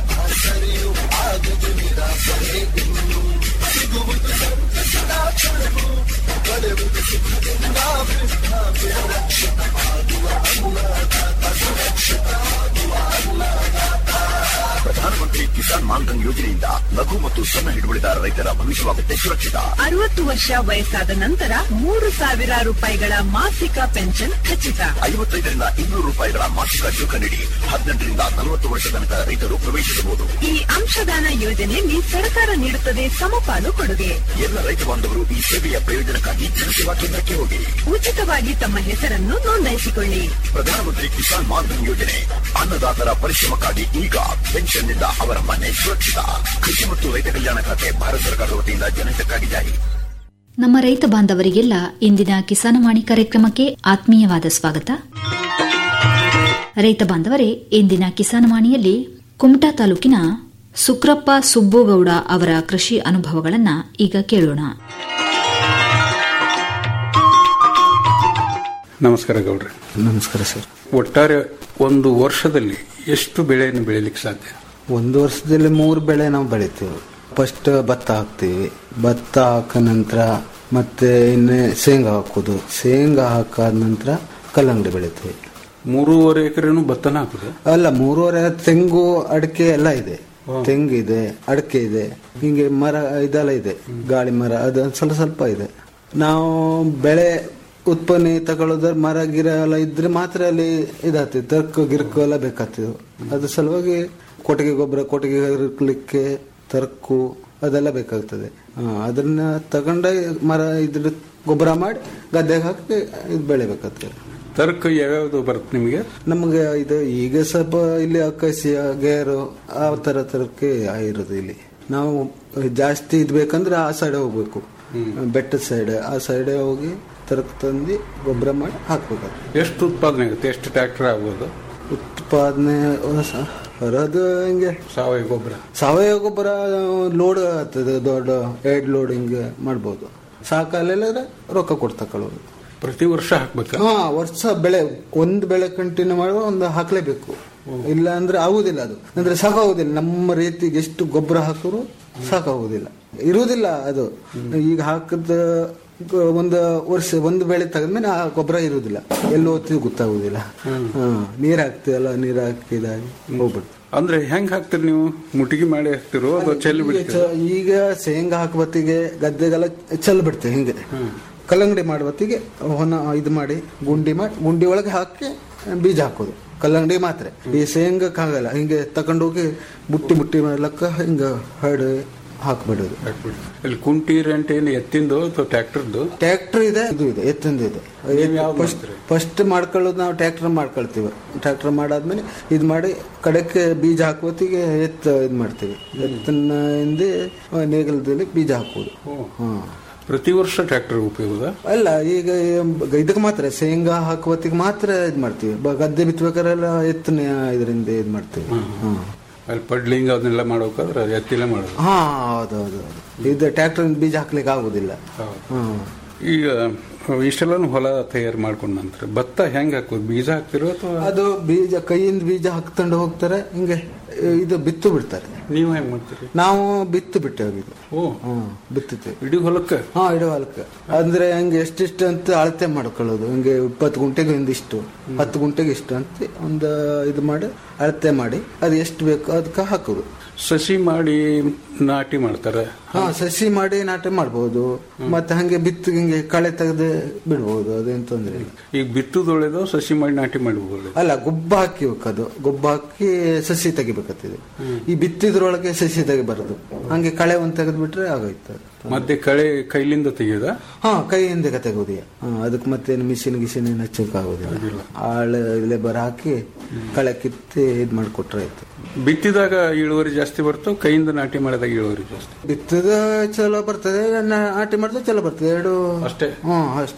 ಪ್ರಧಾನಮಂತ್ರಿ ಕಿಸಾನ್ ಮಾನ್ಧನ್ ಯೋಜನೆಯಿಂದ ಲಘು ಮತ್ತು ಸಣ್ಣ ಹಿಡುವಳಿದಾರ ರೈತರ ಭವಿಷ್ಯವಾಗುತ್ತೆ ಸುರಕ್ಷಿತ ಅರವತ್ತು ವರ್ಷ ವಯಸ್ಸಾದ ನಂತರ ಮೂರು ಸಾವಿರ ರೂಪಾಯಿಗಳ ಮಾಸಿಕ ಪೆನ್ಷನ್ ಖಚಿತ ಐವತ್ತೈದರಿಂದ ಇನ್ನೂರು ರೂಪಾಯಿಗಳ ಮಾಸಿಕ ಶುಲ್ಕ ನೀಡಿ ಹದಿನೆಂಟರಿಂದ ನಲವತ್ತು ವರ್ಷ ತನಕ ರೈತರು ಪ್ರವೇಶಿಸಬಹುದು ಈ ಅಂಶದಾನ ಯೋಜನೆಯಲ್ಲಿ ಸರ್ಕಾರ ನೀಡುತ್ತದೆ ಸಮಪಾಲು ಕೊಡುಗೆ ಎಲ್ಲ ರೈತ ಬಾಂಧವರು ಈ ಸೇವೆಯ ಪ್ರಯೋಜನಕ್ಕಾಗಿ ಜನಸೇವಾ ಕೇಂದ್ರಕ್ಕೆ ಹೋಗಿ ಉಚಿತವಾಗಿ ತಮ್ಮ ಹೆಸರನ್ನು ನೋಂದಾಯಿಸಿಕೊಳ್ಳಿ ಪ್ರಧಾನಮಂತ್ರಿ ಕಿಸಾನ್ ಮಾನ್ಧನ್ ಯೋಜನೆ ಅನ್ನದಾತರ ಪರಿಶ್ರಮಕ್ಕಾಗಿ ಈಗ ಪೆನ್ಷನ್ನಿಂದ ಅವರ ಮನೆ ಸುರಕ್ಷಿತ ಕೃಷಿ ಮತ್ತು ರೈತ ಕಲ್ಯಾಣ ಖಾತೆ ಭಾರತ ಸರ್ಕಾರದ ವತಿಯಿಂದ ಜನಹಿತಕ್ಕಾಗಿ ಜಾರಿ ನಮ್ಮ ರೈತ ಬಾಂಧವರಿಗೆಲ್ಲ ಇಂದಿನ ಕಿಸಾನವಾಣಿ ಕಾರ್ಯಕ್ರಮಕ್ಕೆ ಆತ್ಮೀಯವಾದ ಸ್ವಾಗತ ರೈತ ಬಾಂಧವರೇ ಇಂದಿನ ಕಿಸಾನವಾಣಿಯಲ್ಲಿ ಕುಮಟಾ ತಾಲೂಕಿನ ಸುಕ್ರಪ್ಪ ಸುಬ್ಬೋಗೌಡ ಅವರ ಕೃಷಿ ಅನುಭವಗಳನ್ನ ಈಗ ಕೇಳೋಣ ನಮಸ್ಕಾರ ಗೌಡ್ರೆ ನಮಸ್ಕಾರ ಸರ್ ಒಟ್ಟಾರೆ ಒಂದು ವರ್ಷದಲ್ಲಿ ಎಷ್ಟು ಬೆಳೆಯನ್ನು ಬೆಳೀಲಿಕ್ಕೆ ಸಾಧ್ಯ ಒಂದು ವರ್ಷದಲ್ಲಿ ಮೂರು ಬೆಳೆ ನಾವು ಬೆಳಿತೀವಿ ಫಸ್ಟ್ ಭತ್ತ ಹಾಕ್ತೀವಿ ಭತ್ತ ಹಾಕ ನಂತರ ಮತ್ತೆ ಇನ್ನೇ ಶೇಂಗಾ ಹಾಕೋದು ಶೇಂಗಾ ಹಾಕಾದ ನಂತರ ಕಲ್ಲಂಗಡಿ ಬೆಳಿತೀವಿ ಮೂರುವರೆ ಎಕರೆನು ಭತ್ತನ ಹಾಕುದು ಅಲ್ಲ ಮೂರುವರೆ ತೆಂಗು ಅಡಿಕೆ ಎಲ್ಲ ಇದೆ ತೆಂಗಿದೆ ಅಡಿಕೆ ಇದೆ ಹಿಂಗೆ ಮರ ಇದೆಲ್ಲ ಇದೆ ಗಾಳಿ ಮರ ಅದು ಸ್ವಲ್ಪ ಸ್ವಲ್ಪ ಇದೆ ನಾವು ಬೆಳೆ ಉತ್ಪನ್ನ ತಗೊಳ್ಳೋದ್ರ ಮರ ಗಿರ ಎಲ್ಲ ಇದ್ರೆ ಮಾತ್ರ ಅಲ್ಲಿ ಇದಾಗ್ತದೆ ತರ್ಕು ಗಿರ್ಕು ಎಲ್ಲ ಬೇಕಾಗ್ತದೆ ಅದ್ರ ಸಲುವಾಗಿ ಕೊಟ್ಟಿಗೆ ಗೊಬ್ಬರ ಕೊಟ್ಟಿಗೆ ಇರ್ಲಿಕ್ಕೆ ತರ್ಕು ಅದೆಲ್ಲ ಬೇಕಾಗ್ತದೆ ಹಾ, ಅದನ್ನ ತಗೊಂಡ ಮರ ಇದ್ರ ಗೊಬ್ಬರ ಮಾಡಿ ಗದ್ದೆಗೆ ಹಾಕಿ ಇದು ಬೆಳಿಬೇಕಾಗ್ತದೆ ತರ್ಕ ಯಾವ್ಯಾವ್ದು ಬರುತ್ತೆ ನಿಮಗೆ ನಮಗೆ ಇದು ಈಗ ಸ್ವಲ್ಪ ಇಲ್ಲಿ ಅಕಸಿಯ ಗೇರು ಆ ತರ ತರಕ್ಕೆ ಇರೋದು ಇಲ್ಲಿ ನಾವು ಜಾಸ್ತಿ ಇದ್ ಬೇಕಂದ್ರೆ ಆ ಸೈಡ್ ಹೋಗ್ಬೇಕು ಬೆಟ್ಟದ ಸೈಡ್ ಆ ಸೈಡ್ ಹೋಗಿ ತರಕ್ ತಂದು ಗೊಬ್ಬರ ಮಾಡಿ ಹಾಕ್ಬೇಕಾಗ್ತದೆ ಎಷ್ಟು ಉತ್ಪಾದನೆ ಆಗುತ್ತೆ ಎಷ್ಟು ಟ್ರ್ಯಾಕ್ಟರ್ ಆಗ್ಬೋದು ಉತ್ಪಾದನೆ ಸ- ಬರೋದು ಹಿಂಗೆ ಸಾವಯವ ಗೊಬ್ಬರ ಸಾವಯವ ಗೊಬ್ಬರ ಲೋಡ್ ಆಗ್ತದೆ ದೊಡ್ಡ ಎರಡ್ ಲೋಡ್ ಹಿಂಗೆ ಮಾಡ್ಬೋದು ಸಾಕಲ್ಲ ರೊಕ್ಕ ಕೊಟ್ಟು ತಕೊಳ್ಳೋದು ಪ್ರತಿ ವರ್ಷ ಹಾಕ್ಬೇಕಾ ಹಾ ವರ್ಷ ಬೆಳೆ ಒಂದು ಬೆಳೆ ಕಂಟಿನ್ಯೂ ಮಾಡುವ ಒಂದು ಹಾಕ್ಲೇಬೇಕು ಇಲ್ಲ ಅಂದ್ರೆ ಆಗುದಿಲ್ಲ ಅದು ಅಂದ್ರೆ ಸಾಕಾಗುದಿಲ್ಲ ನಮ್ಮ ರೀತಿಗೆ ಎಷ್ಟು ಗೊಬ್ಬರ ಹಾಕಿದ್ರು ಸಾಕಾಗುದಿಲ್ಲ ಇರುವುದಿಲ್ಲ ಅದು ಈಗ ಹಾಕದ ಒಂದು ವರ್ಷ ಒಂದು ಬೆಳೆ ತೆಗೆದ್ಮೇಲೆ ಆ ಗೊಬ್ಬರ ಇರುವುದಿಲ್ಲ ಎಲ್ಲಿ ಹೋಗ್ತಿದ್ ಗೊತ್ತಾಗುದಿಲ್ಲ ಹಾ ನೀರ್ ಹಾಕ್ತಿವಲ್ಲ ನೀರ್ ಹಾಕಿದಾಗಿ ಹೋಗ್ಬಿಡ್ತು ಅಂದ್ರೆ ಹೆಂಗ್ ಹಾಕ್ತೀರಿ ನೀವು ಮುಟ್ಟಿಗೆ ಮಾಡಿ ಹಾಕ್ತಿರೋ ಅಥವಾ ಚೆಲ್ಲಿ ಈಗ ಬಿಡ್ತೀರೋ ಚ- ಈಗ ಶೇಂಗಾ ಹಾಕಬತ್ತಿಗೆ ಗದ್ದೆಗೆಲ್ಲ ಚೆಲ್ ಬಿಡ್ತೇವೆ ಹಿಂಗೆ ಕಲ್ಲಂಗಡಿ ಮಾಡುವತ್ತಿಗೆ ಹೊನ ಇದು ಮಾಡಿ ಗುಂಡಿ ಮಾಡಿ ಗುಂಡಿ ಒಳಗೆ ಹಾಕಿ ಬೀಜ ಹಾಕೋದು ಕಲ್ಲಂಗಡಿ ಮಾತ್ರ ಈ ಶೇಂಗಕ್ಕಾಗಲ್ಲ ಹಿಂಗೆ ತಕೊಂಡೋಗಿ ಬುಟ್ಟಿ ಬುಟ್ಟಿ ಮಾಡ್ಲಕ್ಕ ಹಿಂಗ ಹರಡು ಹಾಕ್ಬಿಡೋದು ಹಾಕ್ಬಿಡಿ ಅಲ್ಲಿ ಕುಂಟಿ ರೆಂಟ್ ಏನು ಎತ್ತಿಂದು ಅಥವಾ ಟ್ರ್ಯಾಕ್ಟರ್ದು ಟ್ರ್ಯಾಕ್ಟರ್ ಇದೆ ಇದು ಇದೆ ಎತ್ತಿಂದ ಇದೆ ನೀವ್ ಯಾವ್ದ್ ಫಸ್ಟ್ ಮಾಡ್ತೀರಿ? ಫಸ್ಟ್ ಮಾಡ್ಕೊಳ್ಳೋದು ನಾವು ಟ್ರ್ಯಾಕ್ಟರ್ ಮಾಡ್ಕೊಳ್ತೀವಿ ಟ್ರ್ಯಾಕ್ಟರ್ ಮಾಡಾದ್ಮೇಲೆ ಇದು ಮಾಡಿ ಕಡೆಕ್ಕೆ ಬೀಜ ಹಾಕುವತ್ತಿಗೆ ಎತ್ತು ಇದು ಮಾಡ್ತೀವಿ ಎತ್ತನ್ನ ಹಿಂದೆ ನೇಗಲದಲ್ಲಿ ಬೀಜ ಹಾಕೋದು ಹಾ ಪ್ರತಿ ವರ್ಷ ಟ್ರ್ಯಾಕ್ಟರ್ ಉಪಯೋಗದ ಅಲ್ಲ ಈಗ ಇದಕ್ಕೆ ಮಾತ್ರ ಶೇಂಗಾ ಹಾಕುವತ್ತಿಗೆ ಮಾತ್ರ ಇದು ಮಾಡ್ತೀವಿ ಬ- ಗದ್ದೆ ಬಿತ್ತಬೇಕಾರೆಲ್ಲ ಎತ್ತನ ಇದರಿಂದ ಇದು ಮಾಡ್ತೀವಿ ಹಾ ಅಲ್ಲಿ ಪಡ್ಲಿಂಗ್ ಅದನ್ನೆಲ್ಲ ಮಾಡ್ಬೇಕಾದ್ರೆ ಎತ್ತಿಲ್ಲ ಮಾಡೋದು ಹಾ ಹೌದು ಹೌದು ಹೌದು. ಇದು ಟ್ರ್ಯಾಕ್ಟರ್ ಬೀಜ ಹಾಕ್ಲಿಕ್ಕೆ ಆಗುದಿಲ್ಲ ಹೌದು. ಹಾ ಈಗ ಇಷ್ಟೆಲ್ಲ ಹೊಲ ತಯಾರು ಮಾಡ್ಕೊಂಡ ನಂತರ ಭತ್ತ ಹೆಂಗ್ ಹಾಕೋದು ಬೀಜ ಹಾಕ್ತಿರೋ ಅಥವಾ ಅದು ಬೀಜ ಕೈಯಿಂದ ಬೀಜ ಹಾಕ್ಕೊಂಡು ಹೋಗ್ತಾರೆ ಹಿಂಗೆ ಇದು ಬಿತ್ತು ಬಿಡ್ತಾರೆ ನೀವು ಹೆಂಗ್ ಮಾಡ್ತೀರಿ ನಾವು ಬಿತ್ತು ಬಿಟ್ಟೇವೆ ಇದು ಓ ಹ್ಮ್ ಬಿತ್ತುತ್ತೇವೆ ಇಡೀ ಹೊಲಕ್ಕೆ ಹಾ ಇಡುವ ಹೊಲಕ್ಕೆ ಅಂದ್ರೆ ಹಂಗೆ ಎಷ್ಟಿಷ್ಟು ಅಂತ ಅಳತೆ ಮಾಡ್ಕೊಳ್ಳೋದು ಹಂಗೆ ಇಪ್ಪತ್ತು ಗುಂಟೆಗೆ ಒಂದಿಷ್ಟು ಹತ್ತು ಗುಂಟೆಗೆ ಇಷ್ಟು ಅಂತ ಒಂದು ಇದು ಮಾಡಿ ಅಳತೆ ಮಾಡಿ ಅದು ಎಷ್ಟು ಬೇಕು ಅದಕ್ಕೆ ಹಾಕೋದು ಸಸಿ ಮಾಡಿ ನಾಟಿ ಮಾಡ್ತಾರೆ ಹಾ ಸಸಿ ಮಾಡಿ ನಾಟಿ ಮಾಡ್ಬೋದು ಮತ್ತೆ ಹಂಗೆ ಬಿತ್ತು ಹಿಂಗೆ ಕಳೆ ತೆಗೆದು ಬಿಡ್ಬೋದು ಅದೇನ್ ತೊಂದ್ರೆ ಇಲ್ಲ ಈಗ ಬಿತ್ತುದೊಳೆದು ಸಸಿ ಮಾಡಿ ನಾಟಿ ಮಾಡ್ಬೋದು ಅಲ್ಲ ಗೊಬ್ಬ ಹಾಕಿ ಅದು ಗೊಬ್ಬ ಹಾಕಿ ಸಸಿ ತೆಗಿಬೇಕತ್ತಿದೆ ಈ ಬಿತ್ತಿದ್ರೊಳಗೆ ಸಸಿ ತೆಗಿಬಾರದು ಹಂಗೆ ಕಳೆ ಒಂದ್ ತೆಗೆದು ಬಿಟ್ರೆ ಆಗೋಯ್ತು ಅದು. ಮತ್ತೆ ಕಳೆ ಕೈಲಿಂದ ತೆಗೆಯೋದ ಹಾ ಕೈಯಿಂದ ತೆಗೋದಿಯ ಅದಕ್ಕೆ ಮತ್ತೆ ಮಿಷಿನ್ ಗಿಷಿನ್ ಏನು ಹಚ್ಚಕ್ಕಾಗೋದಿಲ್ಲ ಆಳು ಲೇಬರ್ ಹಾಕಿ ಕಳೆ ಕಿತ್ತಿ ಇದ್ ಮಾಡಿಕೊಟ್ರೆ ಆಯ್ತು ಬಿತ್ತಿದಾಗ ಇಳುವರಿ ಜಾಸ್ತಿ ಬರ್ತೋ ಕೈಯಿಂದ ನಾಟಿ ಮಾಡಿದಾಗ ಇಳುವರಿ ಜಾಸ್ತಿ ಬಿತ್ತದ ಚಲೋ ಬರ್ತದೆ ನಾಟಿ ಮಾಡಿದ್ರೆ ಚಲೋ ಬರ್ತದೆ ಎರಡು ಅಷ್ಟೇ ಹ್ಮ್ ಅಷ್ಟೇ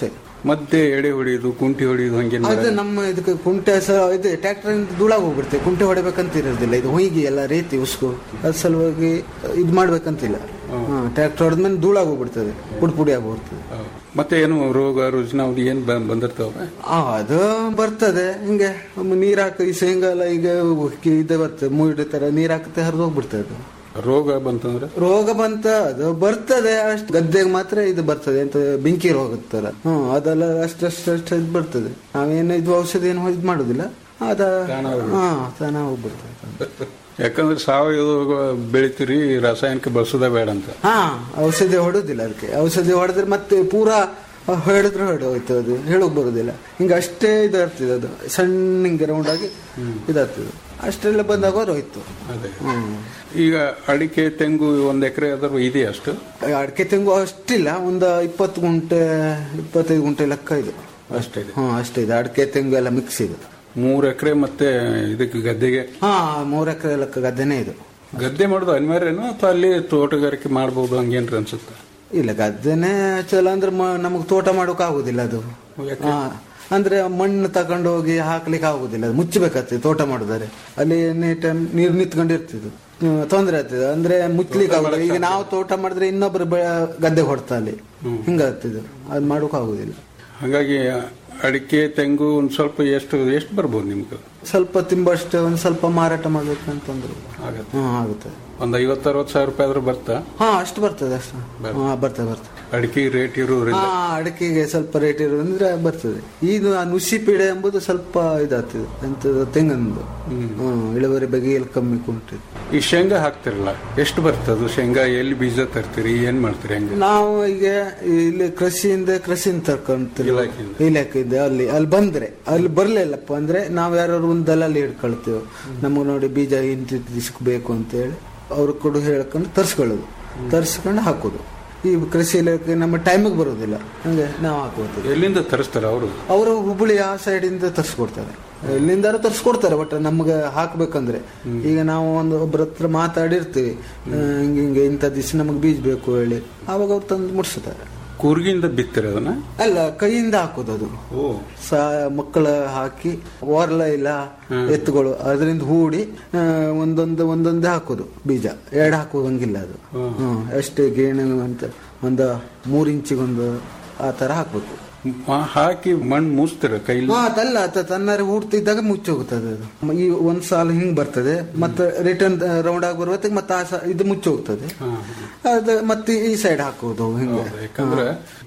ಮಧ್ಯೆ ಎಡೆ ಹೊಡೆಯೋದು ಕುಂಟಿ ಹೊಡೆಯೋದು ಹಂಗೇನ್ ಅದು ಮಾಡಲ್ಲ? ನಮ್ಮ ಇದಕ್ಕೆ ಕುಂಟೆ ಸ ಇದು ಟ್ರ್ಯಾಕ್ಟರ್ ಧೂಳಾಗ ಹೋಗ್ಬಿಡುತ್ತೆ ಕುಂಟೆ ಹೊಡಿಬೇಕಂತ ಇರೋದಿಲ್ಲ ಇದು ಹೊಯ್ಗಿ ಎಲ್ಲ ರೀತಿ ಉಸ್ಕು ಅದ್ ಸಲುವಾಗಿ ಇದು ಮಾಡ್ಬೇಕಂತಿಲ್ಲ ಟ್ರ್ಯಾಕ್ಟರ್ ಹೊಡೆದ್ಮೇಲೆ ಧೂಳಾಗ ಹೋಗ್ಬಿಡ್ತದೆ ಪುಡಿ ಪುಡಿ ಆಗೋಗ್ಬಿಡ್ತದೆ ಹೌದು. ಮತ್ತೆ ಏನು ರೋಗ ರುಜಿನ ಅದು ಏನ್ ಬ- ಬಂದಿರ್ತಾವ ಆ, ಅದು ಬರ್ತದೆ ಹಿಂಗೆ ಒಮ್ಮೆ ನೀರ್ ಹಾಕಿ ಈ ಶೇಂಗಾ ಎಲ್ಲ ಈಗ ಇದು ಬರ್ತದೆ ಮೂಡಿ ತರ ನೀರ್ ಹಾಕತ್ತೆ ಹರಿದು ಹೋಗ್ಬಿಡ್ತದೆ ಅದು ರೋಗ ಬಂತಂದ್ರೆ ರೋಗ ಬಂತ ಅದು ಬರ್ತದೆ ಅಷ್ಟು ಗದ್ದೆಗೆ ಮಾತ್ರ ಇದು ಬರ್ತದೆ ಅಂತ ಬೆಂಕಿ ರೋಗ ತರ ಹ್ಮ್ ಅದೆಲ್ಲ ಅಷ್ಟಷ್ಟು ಅಷ್ಟು ಇದು ಬರ್ತದೆ ನಾವೇನು ಇದು ಔಷಧಿ ಏನು ಇದು ಮಾಡುದಿಲ್ಲ ಅದ ತಾನ ಹಾ ತಾನ ಹೋಗ್ಬಿಡ್ತದೆ ಯಾಕಂದ್ರೆ ಸಾವಯವ ಬೆಳಿತೀರಿ ರಾಸಾಯನಿಕ ಬಳಸೋದೇ ಬೇಡ ಅಂತ ಹಾ ಔಷಧಿ ಹೊಡೋದಿಲ್ಲ ಅದಕ್ಕೆ ಔಷಧಿ ಹೊಡೆದ್ರೆ ಮತ್ತೆ ಪೂರಾ ಹೊಡೆದ್ರೆ ಹೊಡೆ ಹೋಯ್ತು ಅದು ಹೇಳೋಕ್ ಬರೋದಿಲ್ಲ ಹಿಂಗೆ ಅಷ್ಟೇ ಇದಾಗ್ತದೆ ಅದು ಸಣ್ಣ ಹಿಂಗೆ ರೌಂಡ್ ಆಗಿ ಇದಾಗ್ತದೆ ಅಷ್ಟೆಲ್ಲ ಬಂದಾಗ ಹೋಯ್ತು ಅದೇ ಹ್ಮ್ ಈಗ ಅಡಿಕೆ ತೆಂಗು ಒಂದ್ ಎಕರೆ ಅದ್ರ ಇದೆಯಾ ಅಷ್ಟು ಅಡಿಕೆ ತೆಂಗು ಅಷ್ಟಿಲ್ಲ ಒಂದು ಇಪ್ಪತ್ತು ಗುಂಟೆ ಇಪ್ಪತ್ತೈದು ಗುಂಟೆ ಲೆಕ್ಕ ಇದೆ ಅಷ್ಟೇ ಇದೆ ಹಾ ಅಷ್ಟೇ ಇದೆ ಅಡಿಕೆ ತೆಂಗು ಎಲ್ಲ ಮಿಕ್ಸ್ ಇದೆ ಮೂರ್ ಎಕರೆ ಮತ್ತೆ ಇದಕ್ಕೆ ಗದ್ದೆಗೆ ಹಾ ಮೂರ್ ಎಕರೆ ಲೆಕ್ಕ ಗದ್ದೆನೇ ಇದು ಗದ್ದೆ ಮಾಡೋದು ಅನಿವಾರ್ಯನೋ ಅಥವಾ ಅಲ್ಲಿ ತೋಟಗಾರಿಕೆ ಮಾಡ್ಬೋದು ಹಂಗೇನ್ರ ಅನ್ಸುತ್ತೆ ಇಲ್ಲ ಗದ್ದೆನೇ ಚಲೋ ಅಂದ್ರೆ ಮ- ನಮಗೆ ತೋಟ ಮಾಡೋಕೆ ಆಗುದಿಲ್ಲ ಅದು ಯಾಕೆ? ಹಾ ಅಂದ್ರೆ ಮಣ್ಣು ತಗೊಂಡು ಹೋಗಿ ಹಾಕ್ಲಿಕ್ಕೆ ಆಗುದಿಲ್ಲ ಅದು ಮುಚ್ಚಬೇಕಾಗ್ತದೆ ತೋಟ ಮಾಡಿದರೆ ಅಲ್ಲಿ ಎನಿ ಟೈಮ್ ನೀರು ನಿಂತ್ಕೊಂಡಿರ್ತದೆ ತೊಂದರೆ ಆಗ್ತದೆ ಅಂದ್ರೆ ಮುಚ್ಚಲಿಕ್ಕೆ ಆಗುದಿಲ್ಲ ಈಗ ನಾವು ತೋಟ ಮಾಡಿದ್ರೆ ಇನ್ನೊಬ್ರು ಬೆ- ಗದ್ದೆಗೆ ಹೊಡ್ತಾ ಅಲ್ಲಿ ಹಿಂಗಾಗ್ತದೆ ಅದು ಮಾಡೋಕೆ ಆಗುದಿಲ್ಲ ಹಾಗಾಗಿ ಅಡಿಕೆ ತೆಂಗು ಒಂದ್ ಸ್ವಲ್ಪ ಎಷ್ಟು ಎಷ್ಟು ಬರ್ಬೋದು ನಿಮ್ಗೆ ಸ್ವಲ್ಪ ತಿಂಬಷ್ಟು ಒಂದು ಸ್ವಲ್ಪ ಮಾರಾಟ ಮಾಡ್ಬೇಕಂತಂದ್ರು ಆಗತ್ತೆ ಹ್ಮ್ ಆಗುತ್ತೆ ಒಂದ್ ಐವತ್ತು ಅರವತ್ತು ಸಾವಿರ ರೂಪಾಯಿ ಆದ್ರೂ ಬರ್ತಾ ಹಾ ಅಷ್ಟು ಬರ್ತದೆ ಅಷ್ಟು ಹಾ ಬರ್ತದೆ ಬರ್ತದೆ ಅಡಿಕೆ ರೇಟ್ ಇರೋದ್ರಿಂದ ಹಾ ಅಡಿಕೆಗೆ ಸ್ವಲ್ಪ ರೇಟ್ ಇರೋದ್ರಿಂದ ಬರ್ತದೆ ಇದು ಆ ನುಸಿ ಪೀಡೆ ಎಂಬುದು ಸ್ವಲ್ಪ ಇದಾಗ್ತದೆ ಎಂತದು ತೆಂಗಂದು ಹ್ಮ್ ಇಳುವರಿ ಬಗ್ಗೆ ಎಲ್ಲಿ ಕಮ್ಮಿ ಕುಂಟಿದೆ ಈ ಶೇಂಗಾ ಹಾಕ್ತಿರಲ್ಲ ಎಷ್ಟು ಬರ್ತದೆ ಶೇಂಗಾ ಎಲ್ಲಿ ಬೀಜ ತರ್ತೀರಿ ಏನ್ ಮಾಡ್ತೀರಿ ಹೆಂಗೆ ನಾವು ಈಗ ಇಲ್ಲಿ ಕೃಷಿಯಿಂದ ಕೃಷಿಯಿಂದ ತರ್ಕೊಂತೀವಿ ಇಲಾಖೆಯಿಂದ. ಇಲಾಖೆಯಿಂದ ಅಲ್ಲಿ ಅಲ್ಲಿ ಬಂದ್ರೆ ಅಲ್ಲಿ ಬರ್ಲಿಲ್ಲಪ್ಪ ಅಂದ್ರೆ ನಾವು ಯಾರು ಒಂದು ದಲ್ಲಾಳಿ ಹಿಡ್ಕೊಳ್ತೇವೆ ನಮಗೆ ನೋಡಿ ಬೀಜ ಇಂತಿ ಬೇಕು ಅಂತ ಹೇಳಿ ಅವ್ರು ಕೊಡು ಹೇಳ್ಕೊಂಡು ತರ್ಸ್ಕೊಳ್ಳೋದು ತರ್ಸ್ಕೊಂಡು ಹಾಕೋದು ಈ ಕೃಷಿ ಇಲಾಖೆ ನಮ್ಮ ಟೈಮಿಗೆ ಬರೋದಿಲ್ಲ ಹಂಗೆ ನಾವು ಹಾಕೋತೀವಿ ಎಲ್ಲಿಂದ ತರಿಸ್ತಾರ ಅವರು ಅವರು ಹುಬ್ಬಳ್ಳಿ ಆ ಸೈಡ್ ಇಂದ ತರಿಸ್ಕೊಡ್ತಾರೆ ಎಲ್ಲಿಂದಾರು ತರಿಸ್ಕೊಡ್ತಾರೆ ಬಟ್ ನಮ್ಗೆ ಹಾಕ್ಬೇಕಂದ್ರೆ ಈಗ ನಾವು ಒಂದು ಒಬ್ಬರ ಹತ್ರ ಮಾತಾಡಿರ್ತೀವಿ ಆ, ಹಿಂಗೆ ಹಿಂಗೆ ಇಂಥ ದಿವಸ ನಮಗೆ ಬೀಜ ಬೇಕು ಹೇಳಿ ಆವಾಗ ಅವ್ರು ತಂದು ಮುಡ್ಸ್ತಾರೆ ಕೂರ್ಗಿಂದ ಬಿತ್ತೀರ ಅದನ್ನ ಅಲ್ಲ ಕೈಯಿಂದ ಹಾಕೋದು ಅದು ಓ ಸಾ ಮಕ್ಕಳ ಹಾಕಿ ಓರ್ಲ ಇಲ್ಲ ಎತ್ತುಗಳು ಅದರಿಂದ ಹೂಡಿ ಆ, ಒಂದೊಂದು ಒಂದೊಂದೇ ಹಾಕೋದು ಬೀಜ ಎರಡು ಹಾಕೋದಂಗಿಲ್ಲ ಅದು ಹ್ಮ್ ಅಷ್ಟೇ ಗೇಣು ಅಂತ ಒಂದು ಮೂರ್ ಇಂಚಿಗೊಂದು ಆ ತರ ಹಾಕ್ಬೇಕು ಮ- ಹಾಕಿ ಮಣ್ಣು ಮುಚ್ತೀರ ಕೈಲಿ ಹಾ ಅದಲ್ಲ ಅದ ತನ್ನಾರೆ ಹೂಡ್ತಿದ್ದಾಗ ಮುಚ್ಚಿ ಹೋಗ್ತದೆ ಅದು ಈ ಒಂದ್ ಸಾಲ ಹಿಂಗ್ ಬರ್ತದೆ ಮತ್ತೆ ರಿಟರ್ನ್ ರೌಂಡ್ ಆಗಿ ಬರುವತ್ತಿಗೆ ಮತ್ತೆ ಆ ಸ- ಇದು ಮುಚ್ಚಿ ಹೋಗ್ತದೆ ಅದು ಮತ್ತೆ ಈ ಸೈಡ್ ಹಾಕೋದು ಹಿಂಗೆ ಹೌದು, ಯಾಕಂದ್ರೆ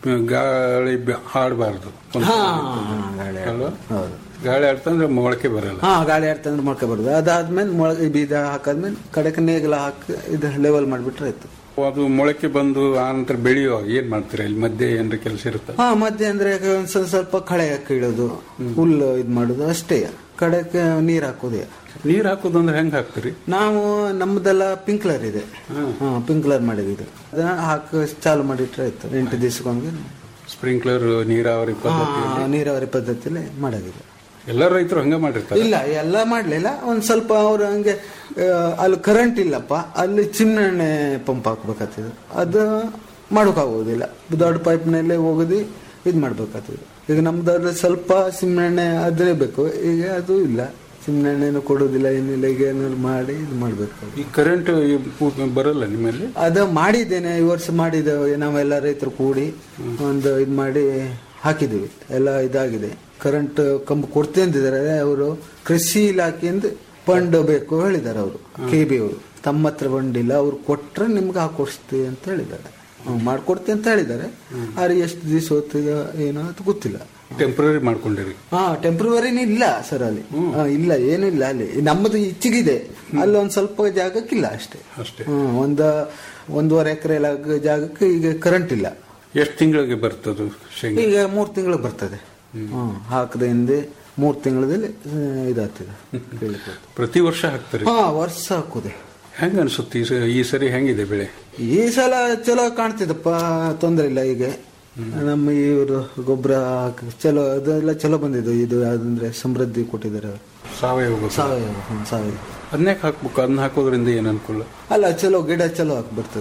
ಗಾಳಿ ಬ- ಆಡಬಾರ್ದು ಹಾ ಗಾಳಿ ಅಲ್ವಾ ಹೌದು ಗಾಳಿ ಆಡ್ತಂದ್ರೆ ಮೊಳಕೆ ಬರಲ್ಲ ಹಾ ಗಾಳಿ ಆಡ್ತಂದ್ರೆ ಮೊಳಕೆ ಬರೋದು ಅದಾದ್ಮೇಲೆ ಮೊಳಕೆ ಬೀಜ ಹಾಕಾದ್ಮೇಲೆ ಕಡೆಗೆ ನೇಗಿಲ ಹಾಕಿ ಇದು ಲೆವೆಲ್ ಮಾಡಿಬಿಟ್ರೆ ಆಯ್ತು ಅದು ಮೊಳಕೆ ಬಂದು ಆ ನಂತರ ಬೆಳೆಯುವಾಗ ಏನ್ ಮಾಡ್ತೀರಾ ಇಲ್ಲಿ ಮಧ್ಯೆ ಏನ್ರ ಕೆಲಸ ಇರುತ್ತೆ ಹಾ ಮಧ್ಯೆ ಅಂದ್ರೆ ಒಂದ್ ಸ್ವಲ್ಪ ಸ್ವಲ್ಪ ಕಳೆ ಕೀಳೋದು ಹುಲ್ಲು ಇದ್ ಮಾಡೋದು ಅಷ್ಟೇ ಕಡೆಗೆ ನೀರ್ ಹಾಕೋದೇ ನೀರ್ ಹಾಕೋದಂದ್ರೆ ಹೆಂಗ್ ಹಾಕ್ತೀರಿ ನಾವು ನಮ್ದೆಲ್ಲ ಪಿಂಕ್ಲರ್ ಇದೆ ಹಾ ಪಿಂಕ್ಲರ್ ಮಾಡಿದ್ದು ಅದನ್ನ ಹಾಕಿ ಚಾಲು ಮಾಡಿಟ್ರೆ ಆಯ್ತು ಎಂಟು ದಿವಸಕ್ಕೊಮ್ಮೆ ಸ್ಪ್ರಿಂಕ್ಲರ್ ನೀರಾವರಿ ಪದ್ಧತಿ ಹಾ, ನೀರಾವರಿ ಪದ್ಧತಿಯಲ್ಲಿ ಮಾಡಾಗಿದೆ ಎಲ್ಲ ರೈತರು ಹಂಗ ಮಾಡಿರ್ತಾರೆ ಇಲ್ಲ ಎಲ್ಲ ಮಾಡ್ಲಿಲ್ಲ ಒಂದ್ ಸ್ವಲ್ಪ ಅವ್ರು ಹಂಗೆ ಆ, ಅಲ್ಲಿ ಕರೆಂಟ್ ಇಲ್ಲಪ್ಪ ಅಲ್ಲಿ ಚಿಮ್ನೆಣ್ಣೆ ಪಂಪ್ ಹಾಕ್ಬೇಕಾಗ್ತದೆ ಅದು ಮಾಡೋಕ್ಕಾಗೋದಿಲ್ಲ ದೊಡ್ಡ ಪೈಪ್ನಲ್ಲೇ ಹೋಗೋದು ಇದು ಮಾಡ್ಬೇಕಾಗ್ತದೆ ಈಗ ನಮ್ದು ಸ್ವಲ್ಪ ಸಿಮ್ನೆಣ್ಣೆ ಅದೇ ಬೇಕು ಈಗ ಅದು ಇಲ್ಲ ಸಿಮ್ನೆಣ್ಣೆನು ಕೊಡೋದಿಲ್ಲ ಏನಿಲ್ಲ ಈಗ ಏನಾದ್ರು ಮಾಡಿ ಇದು ಮಾಡ್ಬೇಕು ಈ ಕರೆಂಟ್ ಬರಲ್ಲ ನಿಮ್ಮಲ್ಲಿ ಅದು ಮಾಡಿದ್ದೇನೆ ಈ ವರ್ಷ ಮಾಡಿದ್ದೇವೆ ನಾವೆಲ್ಲ ರೈತರು ಕೂಡಿ ಒಂದು ಇದು ಮಾಡಿ ಹಾಕಿದ್ದೀವಿ ಎಲ್ಲ ಇದಾಗಿದೆ ಕರೆಂಟ್ ಕಂಬ ಕೊಡ್ತೇವೆ ಅಂತಿದ್ದಾರೆ ಅವರು ಕೃಷಿ ಇಲಾಖೆಯಿಂದ ಫಂಡ್ ಬೇಕು ಹೇಳಿದ್ದಾರೆ ಅವರು ಕೆ ಬಿ ಅವರು ತಮ್ಮ ಹತ್ರ ಫಂಡ್ ಇಲ್ಲ ಅವ್ರು ಕೊಟ್ರೆ ನಿಮ್ಗೆ ಹಾಕೊಡ್ಸ್ತೀವಿ ಅಂತ ಹೇಳಿದ್ದಾರೆ ಹ್ಮ್, ಮಾಡ್ಕೊಡ್ತೀವಿ ಅಂತ ಹೇಳಿದ್ದಾರೆ ಆದ್ರೆ ಎಷ್ಟು ದಿವಸ ಹೋಗ್ತಿದ ಏನೋ ಅದು ಗೊತ್ತಿಲ್ಲ ಟೆಂಪ್ರರಿ ಮಾಡ್ಕೊಂಡಿರಿ ಹಾ ಟೆಂಪ್ರವರಿನೇ ಇಲ್ಲ ಸರ್ ಅಲ್ಲಿ ಹಾ, ಇಲ್ಲ ಏನು ಇಲ್ಲ ಅಲ್ಲಿ ನಮ್ಮದು ಇಚ್ಚಿಗಿದೆ ಅಲ್ಲಿ ಒಂದ್ ಸ್ವಲ್ಪ ಜಾಗಕ್ಕಿಲ್ಲ ಅಷ್ಟೇ ಅಷ್ಟೇ ಹ್ಮ್, ಒಂದ ಒಂದೂವರೆ ಎಕರೆ ಜಾಗಕ್ಕೆ ಈಗ ಕರೆಂಟ್ ಇಲ್ಲ ಎಷ್ಟು ತಿಂಗಳಿಗೆ ಬರ್ತದು ಶೇಂಗಾ ಈಗ ಮೂರ್ ತಿಂಗಳು ಬರ್ತದೆ ಹ್ಮ್ ಹಾಕದ ಹಿಂದೆ ಮೂರ್ ತಿಂಗಳಲ್ಲಿ ಇದಾಗ್ತದೆ ಬೆಳಿಗ್ಗೆ. ಪ್ರತಿ ವರ್ಷ ಹಾಕ್ತಾರೆ ಹಾ ವರ್ಷ ಹಾಕುದೆ ಹೆಂಗ ಅನ್ಸುತ್ತೆ ಈ ಸ- ಈ ಸರಿ ಹೆಂಗಿದೆ ಬೆಳೆ ಈ ಸಲ ಚಲೋ ಕಾಣ್ತಿದಪ್ಪ ತೊಂದ್ರೆ ಇಲ್ಲ ಈಗ ನಮ್ಮ ಇವರು ಗೊಬ್ಬರ ಚಲೋ ಅದೆಲ್ಲ ಚಲೋ ಬಂದಿದ್ದು ಇದು ಯಾವ್ದಂದ್ರೆ ಸಮೃದ್ಧಿ ಕೊಟ್ಟಿದ್ದಾರೆ ಅವ್ರು. ಸಾವಯವ ಗೊಬ್ಬರ. ಸಾವಯವ ಹ್ಮ್, ಸಾವಯವ ಅದನ್ನೇ ಹಾಕ್ಬೇಕು ಅದನ್ನ ಹಾಕೋದ್ರಿಂದ ಏನ್ ಅನುಕೂಲ ಅಲ್ಲ ಚಲೋ ಗಿಡ ಚಲೋ ಹಾಕಿ ಬರ್ತದೆ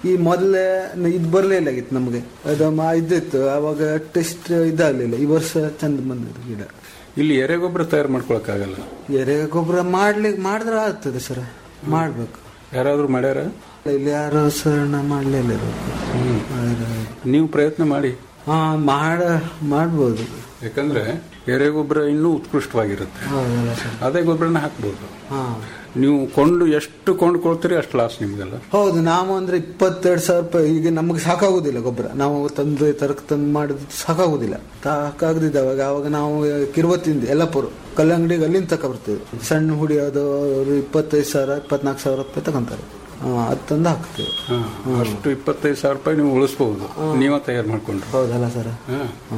ಈ ಮೊದಲೇ ಇದು ಬರಲಿಲ್ಲ ಆಗಿತ್ತು ನಮಗೆ ಅದು ಮ- ಇದಿತ್ತು ಅವಾಗ ಟೆಸ್ಟ್ ಇದಾಗಲಿಲ್ಲ ಈ ವರ್ಷ ಚಂದ ಬಂದಿದೆ ಗಿಡ ಇಲ್ಲಿ ಎರೆಗೊಬ್ಬರ ತಯಾರು ಮಾಡ್ಕೊಳಕ್ಕಾಗಲ್ಲ ಎರೆ ಗೊಬ್ಬರ ಮಾಡ್ಲಿಕ್ಕೆ ಮಾಡಿದ್ರೆ ಆಗ್ತದೆ ಸರ್ ಮಾಡ್ಬೇಕು ಯಾರಾದ್ರೂ ಮಾಡ್ಯಾರ ಇಲ್ಲಿ ಯಾರು ಸರಣ ಮಾಡಲಿಲ್ಲ ನೀವು ಪ್ರಯತ್ನ ಮಾಡಿ ಹಾ ಮಾಡ ಮಾಡ್ಬೋದು ಯಾಕಂದ್ರೆ ಎರೆಗೊಬ್ಬರ ಇನ್ನೂ ಉತ್ಕೃಷ್ಟವಾಗಿರುತ್ತೆ ಹೌದಲ್ಲ ಸರ್ ಅದೇ ಗೊಬ್ಬರನ ಹಾಕ್ಬೋದು ಹಾ ನೀವು ಕೊಂಡು ಎಷ್ಟು ಕೊಂಡ್ಕೊಳ್ತೀರಿ ಅಷ್ಟು ಲಾಸ್ ನಿಮ್ಗೆಲ್ಲ ಹೌದು ನಾವು ಅಂದ್ರೆ ಇಪ್ಪತ್ತೆರಡು ಸಾವಿರ ರೂಪಾಯಿ ಈಗ ನಮಗೆ ಸಾಕಾಗುದಿಲ್ಲ ಗೊಬ್ಬರ ನಾವು ತಂದು ತರಕ್ ತಂದು ಮಾಡಿದ್ ಸಾಕಾಗುದಿಲ್ಲ ಸಾಕಾಗದಿದ್ದವಾಗ ಅವಾಗ ನಾವು ಕಿರುವತ್ತಿಂದ ಎಲ್ಲಪುರ ಕಲ್ಲಂಗಡಿಗೆ ಅಲ್ಲಿಂದ ತಕ ಬರ್ತೀವಿ ಸಣ್ಣ ಹುಡಿ ಅದು ಅವ್ರು ಇಪ್ಪತ್ತೈದು ಸಾವಿರ ಇಪ್ಪತ್ನಾಲ್ಕು ಸಾವಿರ ರೂಪಾಯಿ ತಗೊಂತಾರೆ ಅದು ತಂದು ಹಾಕ್ತೀವಿ ಹಾ, ಅಷ್ಟು ಇಪ್ಪತ್ತೈದು ಸಾವಿರ ರೂಪಾಯಿ ನೀವು ಉಳಿಸ್ಬಹುದು ನೀವೇ ತಯಾರು ಮಾಡ್ಕೊಂಡ್ರೆ ಹೌದಲ್ಲ ಸರ್ ಹಾ.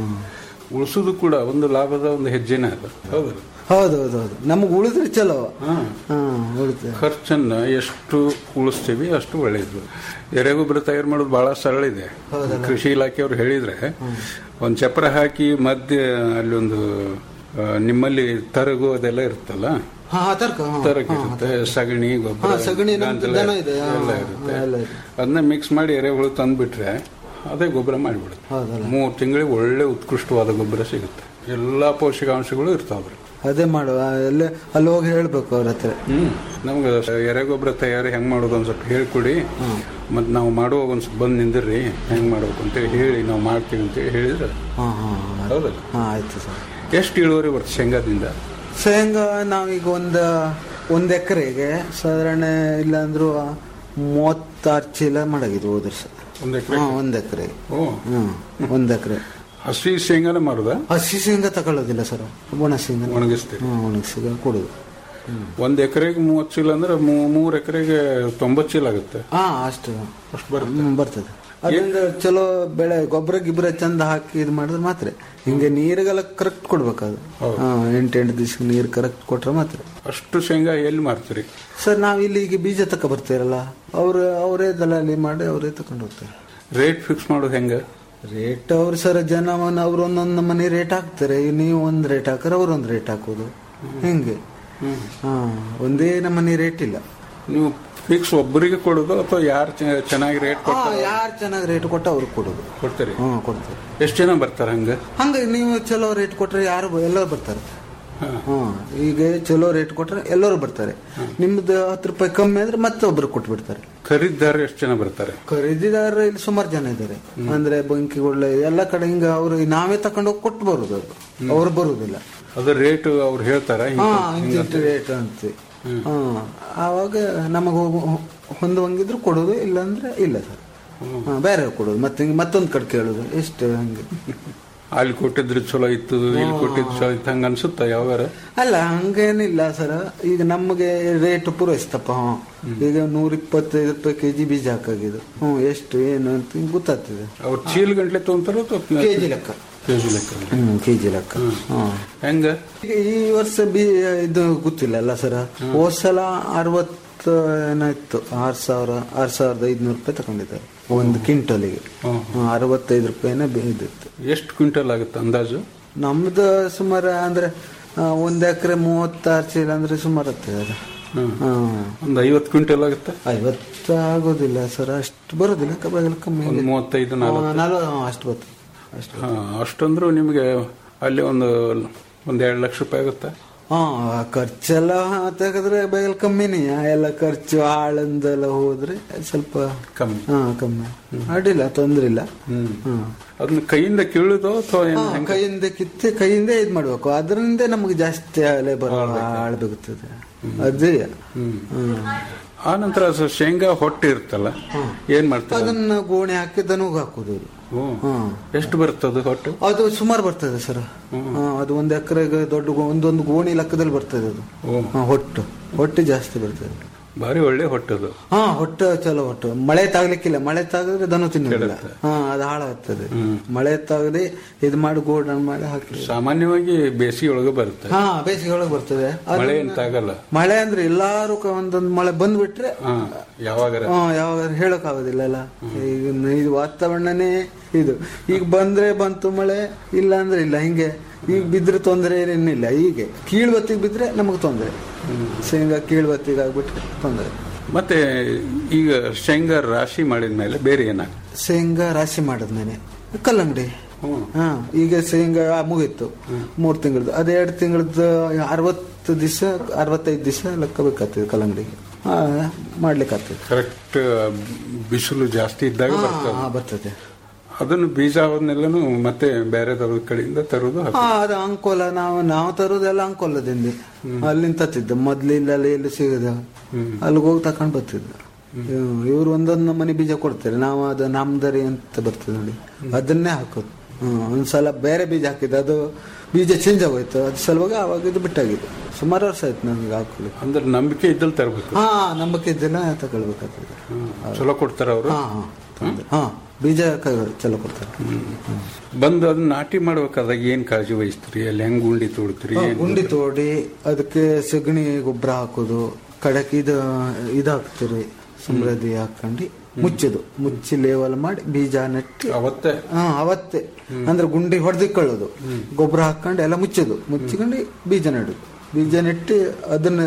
ಉಳಿಸೋದು ಕೂಡ ಒಂದು ಲಾಭದ ಒಂದು ಹೆಜ್ಜೆನೇ ಅದು ಹೌದಲ್ಲ ಹೌದು ಹೌದು ಹೌದು ನಮಗೆ ಉಳಿದ್ರೆ ಚಲೋ ಹಾ. ಹಾ ಉಳಿತದೆ ಖರ್ಚನ್ನ ಎಷ್ಟು ಉಳಿಸ್ತೀವಿ ಅಷ್ಟು ಒಳ್ಳೇದು ಎರೆಗೊಬ್ಬರ ತಯಾರು ಮಾಡೋದು ಬಹಳ ಸರಳ ಇದೆ ಕೃಷಿ ಇಲಾಖೆಯವರು ಹೇಳಿದ್ರೆ ಒಂದು ಚಪ್ರ ಹಾಕಿ ಮಧ್ಯೆ ಅಲ್ಲಿ ಒಂದು ಆ, ನಿಮ್ಮಲ್ಲಿ ತರಗು ಅದೆಲ್ಲ ಇರುತ್ತಲ್ಲ ಹಾ ತರ್ಕ ಹಾ, ತರಗ್ ಹಾ, ಇರುತ್ತೆ ಸಗಣಿ ಗೊಬ್ಬರ ಹಾ, ಸಗಣಿ ನಮ್ದು ಗಾಂಜಲ ದನ ಇದೆ, ಹಾ, ಎಲ್ಲ ಹಾ, ಇರುತ್ತೆ ಎಲ್ಲ ಇದೆ. ಅದನ್ನ ಮಿಕ್ಸ್ ಮಾಡಿ ಎರೆಹುಳು ತಂದ್ಬಿಟ್ರೆ ಅದೇ ಗೊಬ್ಬರ ಮಾಡಿಬಿಡುತ್ತೆ ಹೌದಲ್ಲ ಮೂರು ತಿಂಗಳಿಗೆ ಒಳ್ಳೆ ಉತ್ಕೃಷ್ಟವಾದ ಗೊಬ್ಬರ ಸಿಗುತ್ತೆ ಎಲ್ಲಾ ಪೋಷಕಾಂಶಗಳು ಇರ್ತಾವ್ರಿ ಅದೇ ಮಾಡುವ ಅಲ್ಲೇ ಅಲ್ಲಿ ಹೋಗಿ ಹೇಳ್ಬೇಕು ಅವ್ರ ಹತ್ರ ಹ್ಮ್ ನಮ್ಗೆ ಎರೆಗೊಬ್ಬರ ತಯಾರಿ ಹೆಂಗ್ ಮಾಡೋದು ಒಂದ್ ಸ್ವಲ್ಪ ಹೇಳ್ಕೊಡಿ ಮತ್ ನಾವು ಮಾಡುವಾಗ ಒಂದ್ ಸ್ವಲ್ಪ ಬಂದ್ ನಿಂದಿರ್ರಿ ಹೆಂಗ್ ಮಾಡ್ಬೇಕು ಅಂತೇಳಿ ಹೇಳಿ ನಾವು ಮಾಡ್ತೀವಿ ಅಂತೇಳಿ ಹೇಳಿದ್ರೆ ಹಾ ಹಾ ಹಾ. ಹೌದಲ್ಲ ಹಾ ಆಯ್ತು ಸರ್ ಎಷ್ಟು ಇಳುವರಿ ಬರುತ್ತೆ ಶೇಂಗಾದಿಂದ ಶೇಂಗಾ ನಾವೀಗ ಒಂದು ಒಂದು ಎಕರೆಗೆ ಸಾಧಾರಣ ಇಲ್ಲ ಅಂದ್ರೂ ಮೂವತ್ತಾರು ಚೀಲ ಮಾಡಾಗಿದೆ ಹೋದ ವರ್ಷ ಒಂದ್ ಎಕರೆ ಹಾ ಒಂದು ಎಕರೆ ಓ ಹ್ಮ್ ಒಂದು ಎಕರೆ ಹಸಿ ಶೇಂಗಾನೇ ಮಾಡುದ ಹಸಿ ಶೇಂಗಾ ತಗೊಳ್ಳೋದಿಲ್ಲ ಸರ್ ಒಣ ಶೇಂಗಾ ಒಣಗಿಸ್ತೀರಿ ಹ್ಮ್ ಒಣಗಿಸಿ ಕೊಡುದು ಒಂದ್ ಎಕರೆಗೆ ಮೂವತ್ತು ಚೀಲ ಅಂದ್ರೆ ಮೂ- ಮೂರ್ ಎಕರೆಗೆ ತೊಂಬತ್ತು ಚೀಲ ಆಗುತ್ತೆ ಹಾ ಅಷ್ಟು ಅಷ್ಟು ಬರುತ್ತೆ ಹ್ಮ್, ಬರ್ತದೆ ಅದರಿಂದ ಚಲೋ ಬೆಳೆ ಗೊಬ್ಬರ ಗಿಬ್ಬರ ಚಂದ ಹಾಕಿ ಇದು ಮಾಡಿದ್ರೆ ಮಾತ್ರ ಹಿಂಗೆ ನೀರಿಗೆಲ್ಲ ಕರೆಕ್ಟ್ ಕೊಡ್ಬೇಕದು ಹೌದು. ಹಾ ಎಂಟೆಂಟು ದಿವ್ಸ ನೀರು ಕರೆಕ್ಟ್ ಕೊಟ್ರೆ ಮಾತ್ರ ಅಷ್ಟು ಶೇಂಗಾ ಎಲ್ಲಿ ಮಾರ್ತೀರಿ ಸರ್ ನಾವು ಇಲ್ಲಿ ಈಗ ಬೀಜ ತಕ ಬರ್ತೀರಲ್ಲ ಅವ್ರು ಅವರೇ ದಲಾಲಿ ಮಾಡಿ ಅವರೇ ತಕೊಂಡು ಹೋಗ್ತಾರೆ ರೇಟ್ ಫಿಕ್ಸ್ ಮಾಡೋದು ಹೆಂಗ ರೇಟ್ ಅವ್ರು ಸರ್ ಜನ ಅವ್ರು ಒಂದೊಂದು ಮನೆ ರೇಟ್ ಹಾಕ್ತಾರೆ ನೀವು ಒಂದ್ ರೇಟ್ ಹಾಕ್ತಾರೆ ಅವ್ರು ಒಂದ್ ರೇಟ್ ಹಾಕೋದು ಹಿಂಗೆ ಹಾ ಒಂದೇ ನಮ್ಮನೆ ರೇಟ್ ಇಲ್ಲ ನೀವು ಫಿಕ್ಸ್ ಒಬ್ಬರಿಗೆ ಕೊಡೋದು ಅಥವಾ ಯಾರು ಚೆನ್ನಾಗಿ ರೇಟ್ ಹಾ ಯಾರು ಚೆನ್ನಾಗಿ ರೇಟ್ ಕೊಟ್ಟ ಅವ್ರಿಗೆ ಕೊಡೋದು ಕೊಡ್ತೀರಿ ಹಾ ಕೊಡ್ತಾರೆ ಎಷ್ಟು ಜನ ಬರ್ತಾರೆ ಹಂಗ ಹಂಗೆ ನೀವು ಚಲೋ ರೇಟ್ ಕೊಟ್ರೆ ಯಾರು ಬ- ಎಲ್ಲರೂ ಬರ್ತಾರೆ ಹಾ. ಹಾ ಈಗ ಚಲೋ ರೇಟ್ ಕೊಟ್ರೆ ಎಲ್ಲರೂ ಬರ್ತಾರೆ ನಿಮ್ದು ಹತ್ತು ರೂಪಾಯಿ ಕಮ್ಮಿ ಅಂದ್ರೆ ಮತ್ತೊಬ್ರು ಕೊಟ್ಬಿಡ್ತಾರೆ ಖರೀದಿದಾರ ಎಷ್ಟು ಜನ ಬರ್ತಾರೆ ಖರೀದಿದಾರ ಇಲ್ಲಿ ಸುಮಾರು ಜನ ಇದ್ದಾರೆ ಅಂದ್ರೆ ಬಂಕಿಗಳು ಎಲ್ಲ ಕಡೆ ಹಿಂಗ ಅವ್ರು ನಾವೇ ತಕೊಂಡು ಹೋಗಿ ಕೊಟ್ಟು ಬರುದು ಅದು ಅವ್ರು ಬರುದಿಲ್ಲ ಅದ್ರ ರೇಟ್ ಅವ್ರು ಹೇಳ್ತಾರ ಹಾ ಇಂತಿಂತ ರೇಟ್ ಅಂತ ಹಾ ಆವಾಗ ನಮಗೆ ಹೊಂದುವಂಗಿದ್ರು ಕೊಡೋದು ಇಲ್ಲಾಂದ್ರೆ ಇಲ್ಲ ಸರ್ ಹಾ, ಬೇರೆ ಕೊಡೋದು ಮತ್ತೆ ಹಿಂಗೆ ಮತ್ತೊಂದು ಕಡೆ ಕೇಳೋದು ಎಷ್ಟು ಹಂಗೆ ಅಲ್ಲಿ ಕೊಟ್ಟಿದ್ರೆ ಚಲೋ ಇತ್ತು ಇಲ್ಲಿ ಕೊಟ್ಟಿದ್ದು ಚಲೋ ಇತ್ತು ಹಂಗ ಅನ್ಸುತ್ತ ಯಾವಾಗಾರ ಅಲ್ಲ ಹಂಗೇನಿಲ್ಲ ಸರ್ ಈಗ ನಮಗೆ ರೇಟ್ ಪೂರೈಸ್ತಪ್ಪ ಹ್ಞೂ ಈಗ ನೂರ ಇಪ್ಪತ್ತೈದು ರೂಪಾಯಿ ಕೆಜಿ ಬೀಜ ಹಾಕಾಗಿದ್ದು ಹ್ಞೂ ಎಷ್ಟು ಏನು ಅಂತ ಹಿಂಗ್ ಗೊತ್ತಾಗ್ತದೆ ಅವ್ರು ಚೀಲ ಗಂಟ್ಲೆ ತೊಗೊಂತಾರ ಕೆಜಿ ಲೆಕ್ಕ ಕೆಜಿ ಲೆಕ್ಕ ಹ್ಮ್ ಕೆಜಿ ಲೆಕ್ಕ ಹ್ಮ್ ಹೆಂಗ ಈಗ ಈ ವರ್ಷ ಬಿ ಇದು ಗೊತ್ತಿಲ್ಲ ಅಲ್ಲ ಸರ್ ಹೋದ್ ಸಲ ಅರವತ್ತು ಏನಾಯ್ತು ಆರ್ ಸಾವಿರ ಆರ್ ಸಾವಿರದ ಐದ್ನೂರು ರೂಪಾಯಿ ತಗೊಂಡಿದ್ದಾರೆ ಒಂದು ಕ್ವಿಂಟಲಿಗೆ ಹ್ಮ್. ಹ್ಮ್, ಅರವತ್ತೈದು ರೂಪಾಯಿನ ಇದಿತ್ತು ಎಷ್ಟು ಕ್ವಿಂಟಲ್ ಆಗುತ್ತೆ ಅಂದಾಜು ನಮ್ದು ಸುಮಾರು ಅಂದ್ರೆ ಆ, ಒಂದ್ ಎಕರೆ ಮೂವತ್ತಾರು ಚೀಲ ಅಂದ್ರೆ ಸುಮಾರು ಆಗ್ತದೆ ಅದು ಹ್ಮ್. ಹ್ಮ್. ಒಂದ್ ಐವತ್ತು ಕ್ವಿಂಟಲ್ ಆಗುತ್ತೆ ಐವತ್ತು ಆಗೋದಿಲ್ಲ ಸರ್ ಅಷ್ಟು ಬರೋದಿಲ್ಲ ಕಬ್ಬಾಗೆಲ್ಲ ಕಮ್ಮಿ ಒಂದ್ ಆಗಿದೆ. ಮೂವತ್ತೈದು ನಾಲ್ಕು ಹಾ, ನಲ್ವ- ಹಾ, ಅಷ್ಟು ಬರ್ತದೆ ಅಷ್ಟು ಹಾ ಅಷ್ಟಂದ್ರೂ ನಿಮಗೆ ಅಲ್ಲಿ ಒಂದು ಒಂದ್ ಎರಡು ಲಕ್ಷ ರೂಪಾಯಿ ಆಗುತ್ತೆ ಹಾ ಖರ್ಚೆಲ್ಲ ತೆಗೆದ್ರೆ ಬೇಗ ಕಮ್ಮಿನೇ ಎಲ್ಲ ಖರ್ಚು ಆಳಂದೆಲ್ಲ ಹೋದ್ರೆ ಸ್ವಲ್ಪ ಕಮ್ಮಿ ಹಾ ಕಮ್ಮಿ ಅಡ್ಡಿಲ್ಲ ತೊಂದ್ರೆ ಇಲ್ಲ ಹ್ಮ್ ಹ್ಮ್ ಅದನ್ನ ಕೈಯಿಂದ ಕೀಳುದು ಅಥವಾ ಏನ್ ಹಾ, ಹೆಂಗ? ಕೈಯಿಂದ ಕಿತ್ತೆ ಕೈಯಿಂದ ಇದ್ ಮಾಡ್ಬೇಕು ಅದರಿಂದ ನಮಗೆ ಜಾಸ್ತಿ ಲೇಬರ್ ಆಳ್ಬೇಕಾಗ್ತದೆ ಅದೇ ಹ್ಮ್ ಹ್ಮ್ ಆ ನಂತರ ಸ- ಶೇಂಗಾ ಹೊಟ್ಟೆ ಇರುತ್ತಲ್ಲ ಏನ್ ಮಾಡ್ತಾರೆ ಅದನ್ನ ಗೋಣಿ ಹಾಕಿ ದನಗ್ ಹಾಕುದು ಅದು. ಓ. ಹ್ಮ್ ಎಷ್ಟು ಬರ್ತದೆ ಹೊಟ್ಟೆ ಅದು ಸುಮಾರು ಬರ್ತದೆ ಸರ್ ಅದು ಒಂದ್ ಎಕರೆಗೆ ದೊಡ್ಡ ಗೋ- ಒಂದೊಂದು ಗೋಣಿ ಲೆಕ್ಕದಲ್ಲಿ ಬರ್ತದೆ ಅದು ಓ ಹಾ, ಹೊಟ್ಟು ಹೊಟ್ಟೆ ಜಾಸ್ತಿ ಬರ್ತದೆ ಭಾರಿ ಒಳ್ಳೆ ಹೊಟ್ಟದು ಹಾ ಹೊಟ್ಟೆ ಚಲೋ ಹೊಟ್ಟು ಮಳೆ ತಾಗ್ಲಿಕ್ಕಿಲ್ಲ ಮಳೆ ತಾಗಿದ್ರೆ ದನ ತಿನ್ನೋದಿಲ್ಲ ಕೆಡುತ್ತೆ. ಹಾ ಅದು ಹಾಳಾಗ್ತದೆ ಹ್ಮ್. ಮಳೆ ತಾಗದೆ ಇದು ಮಾಡಿ ಗೋಡನ್ ಮಾಡಿ ಹಾಕಿ ಸಾಮಾನ್ಯವಾಗಿ ಬೇಸಿಗೆ ಒಳಗೆ ಬರುತ್ತೆ ಹಾ ಬೇಸಿಗೆ ಒಳಗೆ ಬರ್ತದೆ ಅದು- ಮಳೆ ಅಂತ ಆಗಲ್ಲ ಮಳೆ ಅಂದ್ರೆ ಎಲ್ಲಾರು ಕ- ಒಂದೊಂದು ಮಳೆ ಬಂದ್ಬಿಟ್ರೆ ಹಾ ಯಾವಾಗಾರ ಹಾ ಯಾವಾಗ ಹೇಳಕ್ ಆಗೋದಿಲ್ಲ ಅಲ್ಲ ಈಗ ಇದು ವಾತಾವರಣನೇ ಇದು ಈಗ ಬಂದ್ರೆ ಬಂತು ಮಳೆ ಇಲ್ಲ ಅಂದ್ರೆ ಇಲ್ಲ ಹಿಂಗೆ ಈಗ ಬಿದ್ರೆ ತೊಂದರೆ ಏನಿಲ್ಲ ಹೀಗೆ ಕೀಳ್ಬತ್ತಿಗೆ ಬಿದ್ರೆ ನಮಗೆ ತೊಂದರೆ ಶೇಂಗಾ ಕೀಳ್ಬತ್ತಿಗೆ ಆಗ್ಬಿಟ್ರೆ ತೊಂದರೆ ಮತ್ತೆ ಈಗ ಶೇಂಗಾ ರಾಶಿ ಮಾಡಿದ ಮೇಲೆ ಬೇರೆ ಏನಾಗ್ತದೆ ಶೇಂಗಾ ರಾಶಿ ಮಾಡಿದ್ಮೇಲೆ ಕಲ್ಲಂಗಡಿ ಹಾ ಈಗ ಶೇಂಗಾ ಮುಗೀತು ಮೂರ್ ತಿಂಗಳದ್ದು ಅದೇ ಎರಡು ತಿಂಗಳದ್ದು ಅರವತ್ತು ದಿವಸ ಅರವತ್ತೈದು ದಿವಸ ಲೆಕ್ಕ ಬೇಕಾಗ್ತದೆ ಕಲ್ಲಂಗಡಿಗೆ ಹಾ ಮಾಡ್ಲಿಕ್ಕಾಗ್ತದೆ ಕರೆಕ್ಟ್ ಬಿಸಿಲು ಜಾಸ್ತಿ ಇದ್ದಾಗ ಹಾ, ಬರ್ತದೆ ಹಾ, ಬರ್ತದೆ ಅದನ್ನು ಬೀಜ ಅವನ್ನೆಲ್ಲನು ಮತ್ತೆ ಬೇರೆದವ್ರ ಕಡೆಯಿಂದ ತರುದು ಹಾ ಅದು ಅಂಕೋಲ ನಾವು ನಾವು ತರೋದೆಲ್ಲ ಅಂಕೋಲದಿಂದ ಅಲ್ಲಿಂದ ತತ್ತಿದ್ದ ಮೊದ್ಲು ಇಲ್ಲೆಲ್ಲ ಎಲ್ಲಿ ಸಿಗದ ಅಲ್ಲಿಗೆ ಹೋಗಿ ತಕೊಂಡ್ ಬರ್ತಿದ್ದ ಇವ್ರು ಒಂದೊಂದು ಮನೆ ಬೀಜ ಕೊಡ್ತಾರೆ ನಾವು ಅದು ನಮ್ದರಿ ಅಂತ ಬರ್ತದೆ ನೋಡಿ ಅದನ್ನೇ ಹಾಕೋದು ಹ್ಮ್ ಒಂದ್ಸಲ ಬೇರೆ ಬೀಜ ಹಾಕಿದ್ದು ಅದು ಬೀಜ ಚೇಂಜ್ ಆಗೋಯ್ತು ಅದು ಸಲುವಾಗಿ ಅವಾಗ ಇದು ಬಿಟ್ಟಾಗಿದೆ ಸುಮಾರು ವರ್ಷ ಆಯ್ತು ನನಗೆ ಹಾಕೊಳ್ಳಿ ಅಂದ್ರೆ ನಂಬಿಕೆ ಇದ್ದಲ್ಲಿ ತರಬೇಕು ಹಾ ನಂಬಿಕೆ ಇದ್ದೆಲ್ಲ ತಗೊಳ್ಬೇಕಾಗ್ತದೆ ಚಲೋ ಕೊಡ್ತಾರ ಅವರು ಹಾ ಹಾ ತಂದೆ. ಹಾ ಬೀಜ ಕ- ಚಲೋ ಕೊಡ್ತಾರೆ ಬಂದು ಅದನ್ನ ನಾಟಿ ಮಾಡ್ಬೇಕಾದಾಗ ಏನ್ ಕಾಳಜಿ ವಹಿಸ್ತೀರಿ ಅಲ್ಲಿ ಹೆಂಗ್ ಗುಂಡಿ ತೋಡ್ತೀರಿ ಹಾ, ಏನ್ ಗುಂಡಿ ತೋಡಿ ಅದಕ್ಕೆ ಸಗಣಿ ಗೊಬ್ಬರ ಹಾಕೋದು ಕಡಕ್ ಇದು ಇದು ಹಾಕ್ತಿರಿ ಸಮೃದ್ಧಿ ಹಾಕೊಂಡು ಮುಚ್ಚೋದು ಮುಚ್ಚಿ ಲೇವಲ್ ಮಾಡಿ ಬೀಜ ನೆಟ್ಟಿ ಅವತ್ತೇ ಹಾ ಅವತ್ತೇ ಅಂದ್ರೆ ಗುಂಡಿ ಹೊಡೆದಿಕೊಳ್ಳೋದು ಗೊಬ್ಬರ ಹಾಕೊಂಡು ಎಲ್ಲ ಮುಚ್ಚೋದು ಮುಚ್ಚಿಕೊಂಡು ಬೀಜ ನೆಡೋದು ಬೀಜ ನೆಟ್ಟಿ ಅದನ್ನ